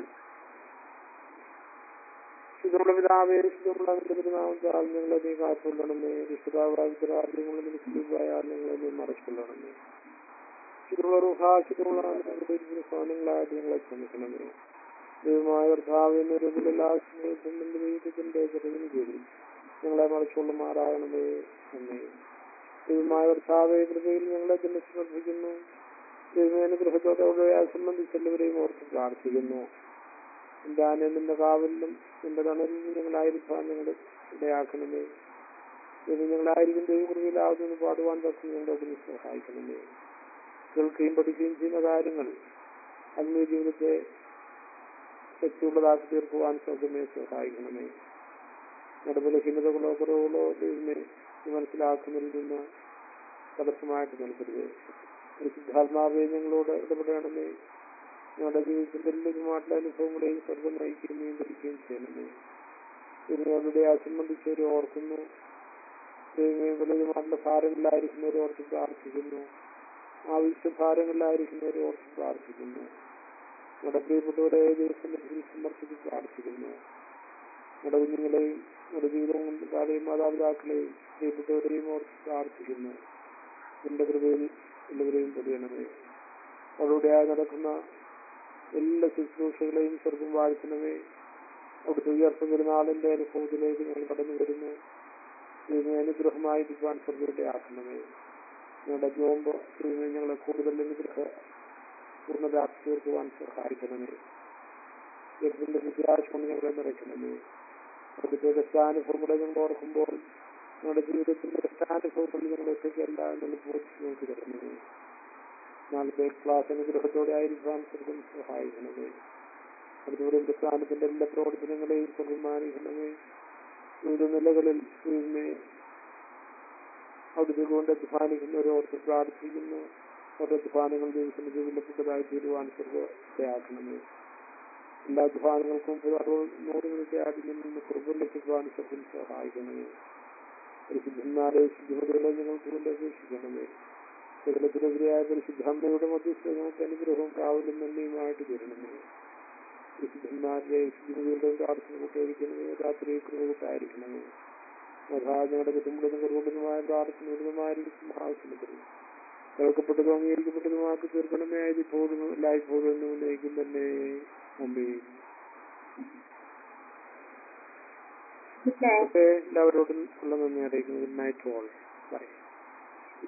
ശുദ്ധമുള്ള പിതാവേ ശുദ്ധമുള്ള നിന്റെ പെരുമാവത്താൽ ഞങ്ങളെ നീ കാത്തുകൊള്ളണമേ വിശുദ്ധാവാദിതരാജ്യങ്ങളും നിശ്ചിതമായ ഞങ്ങളെ നീ മറച്ചുകൊള്ളണമേ ശുദ്ധമുള്ള റുഹ ശുദ്ധമുള്ള സാധനങ്ങളായിട്ട് ഞങ്ങളെ ക്ഷമിക്കണമേ ദൈവമായ കർത്താവ് നിരവിലെല്ലാ സ്നേഹത്തിനും നിന്റെ ദൈവത്തിന്റെ പ്രതിനിധിയും ഞങ്ങളെ മറച്ചുകൊള്ളുമാറാകണമേ എന്നേ ദൈവമായ കർത്താവെ കൃപയിൽ ഞങ്ങളെ തന്നെ സമർപ്പിക്കുന്നു ദൈവാനുഗ്രഹത്തോടെ സംബന്ധിച്ച് എല്ലാവരെയും ഓർത്ത് പ്രാർത്ഥിക്കുന്നു എന്റെ ആനന്ദിന്റെ കാവലിലും എന്റെ തണലിലും ഞങ്ങളായിരിക്കാൻ ഞങ്ങൾ ഇടയാക്കണമേ ഇത് ഞങ്ങളായിരിക്കും ദൈവകൃതിയിലാവുന്നത് പാടുവാൻ തക്കം ഞങ്ങളുടെ അതിന് സഹായിക്കണമേ കേൾക്കുകയും പഠിക്കുകയും ചെയ്യുന്ന കാര്യങ്ങൾ ആത്മീയ ജീവിതത്തെ ശക്തിയുള്ളതാക്കി തീർക്കുവാൻ സ്വന്തമേ സഹായിക്കണമേ ഞങ്ങളുടെ ബലഹീനതകളോ കുറവുകളോ ദൈവമേ മനസ്സിലാക്കുന്നതിൽ നിന്ന് തടസ്സമായിട്ട് നൽകരുത് പരിശുദ്ധാത്മാവെ ഞങ്ങളോട് ഇടപെടണമേ ഞങ്ങളുടെ ജീവിതത്തിന്റെ എല്ലാതുമായിട്ടുള്ള അനുഭവങ്ങളെയും സ്വർഗം നയിക്കുകയും നിയന്ത്രിക്കുകയും ചെയ്യണമേ ഇതിനോടെ സംബന്ധിച്ചവരെ ഓർക്കുന്നു ദൈവമേ വലുതുമായിട്ടുള്ള ഭാരങ്ങളിലായിരിക്കുന്നവരെ ഓർത്ത് പ്രാർത്ഥിക്കുന്നു ആവശ്യ ഭാരങ്ങളിലായിരിക്കുന്നവരെ ഓർത്ത് പ്രാർത്ഥിക്കുന്നു നമ്മുടെ പ്രിയപ്പെട്ടവരെ ദൈവസന്നിധിയിൽ സമർപ്പിച്ച് പ്രാർത്ഥിക്കുന്നു നമ്മുടെ കുഞ്ഞുങ്ങളെയും നമ്മുടെ ജീവിതം കൊണ്ടാലെയും മാതാപിതാക്കളെയും പ്രിയപ്പെട്ടവരെയും ഓർത്ത് പ്രാർത്ഥിക്കുന്നു എന്റെ കൃപയിൽ എല്ലാവരെയും പൊതിയണമേ അവരുടെയായി നടക്കുന്ന എല്ലാ ശുശ്രൂഷകളെയും സ്വർഗം വാഴ്ത്തണമേ അവിടുത്തെ ഉയർത്ത പെരുന്നാളിന്റെ അനുഭവത്തിലേക്ക് ഞങ്ങൾ കടന്നു വരുന്നു ഇതിനെ അനുഗ്രഹമായി ദിവാൻ സ്വർഗത്തെ ആക്കണമേ ഞങ്ങളുടെ നോമ്പ് ഇതിനെ ഞങ്ങളെ കൂടുതൽ അനുഗ്രഹ പൂർണ്ണതാക്കി തീർക്കുവാൻ സഹായിക്കണമേ യജ്ഞത്തിന്റെ വിദ്യാശം കൊണ്ട് ഞങ്ങളെ നിറയ്ക്കണമേ അവിടുത്തെ രക്ഷാനുഭവങ്ങളെ ഞങ്ങൾ ഓർക്കുമ്പോൾ ഞങ്ങളുടെ ജീവിതത്തിന്റെ രക്ഷാനുഭവങ്ങൾ ഞങ്ങൾ ഒറ്റയ്ക്കല്ല എന്നുള്ള ബോധ്യം നോക്കി തരണമേ നാളത്തെ ക്ലാസ് അനുഗ്രഹത്തോടെ ആയിരിക്കാൻ സ്വർഗം സഹായിക്കണമേ അതുപോലെ പ്രസ്ഥാനത്തിന്റെ എല്ലാ പ്രവർത്തനങ്ങളെയും ബഹുമാനിക്കണമേ വിവിധ നിലകളിൽ ഇതിനെ അവിടുത്തെ കൊണ്ട് അധ്വാനിക്കുന്നവരെ ഓർത്ത് പ്രാർത്ഥിക്കുന്നു ഓരോ അധ്വാനങ്ങൾ ദൈവത്തിന്റെ വിലപ്പെട്ടതായി തീരുവാൻ സ്വർഗത്തെയാക്കണമേ എല്ലാ അധ്വാനങ്ങൾക്കും നൂറ് മിനിറ്റ് ആദ്യം നിന്ന് കുറുബം ലഭിക്കുവാൻ സ്വർഗം സഹായിക്കണമേ പരിശുദ്ധന്മാരെ ശുദ്ധിമതികളെ ഞങ്ങൾക്ക് കൊണ്ട് അപേക്ഷിക്കണമേ സകലത്തിനെതിരെയായ പരിശുദ്ധാമ്മയുടെ മധ്യസ്ഥ നമുക്ക് അനുഗ്രഹവും കാവലും നന്ദിയുമായിട്ട് തരണമേ വിശുദ്ധന്മാരുടെ ശുദ്ധിമതികളുടെ പ്രാർത്ഥന കൂട്ടായിരിക്കണമേ രാത്രി കൃപകൂട്ടായിരിക്കണമേ അതാ ഞങ്ങളുടെ കുടുംബത്തിനും കുറുകുമ്പനുമായ പ്രാർത്ഥന ഉന്നതമായിരിക്കും ആവശ്യപ്പെടുന്നു കേൾക്കപ്പെട്ടതും അംഗീകരിക്കപ്പെട്ടതുമാക്കി തീർക്കണമേ അതിപ്പോഴും എല്ലായ്പ്പോഴും എന്നും ഉന്നയിക്കും തന്നെ അമ്മേ ഗുഡ് നൈറ്റ് ഓക്കെ എല്ലാവരോടും ഉള്ള നന്ദി അറിയിക്കുന്നു ഗുഡ് നൈറ്റ് ഓൾ ബൈ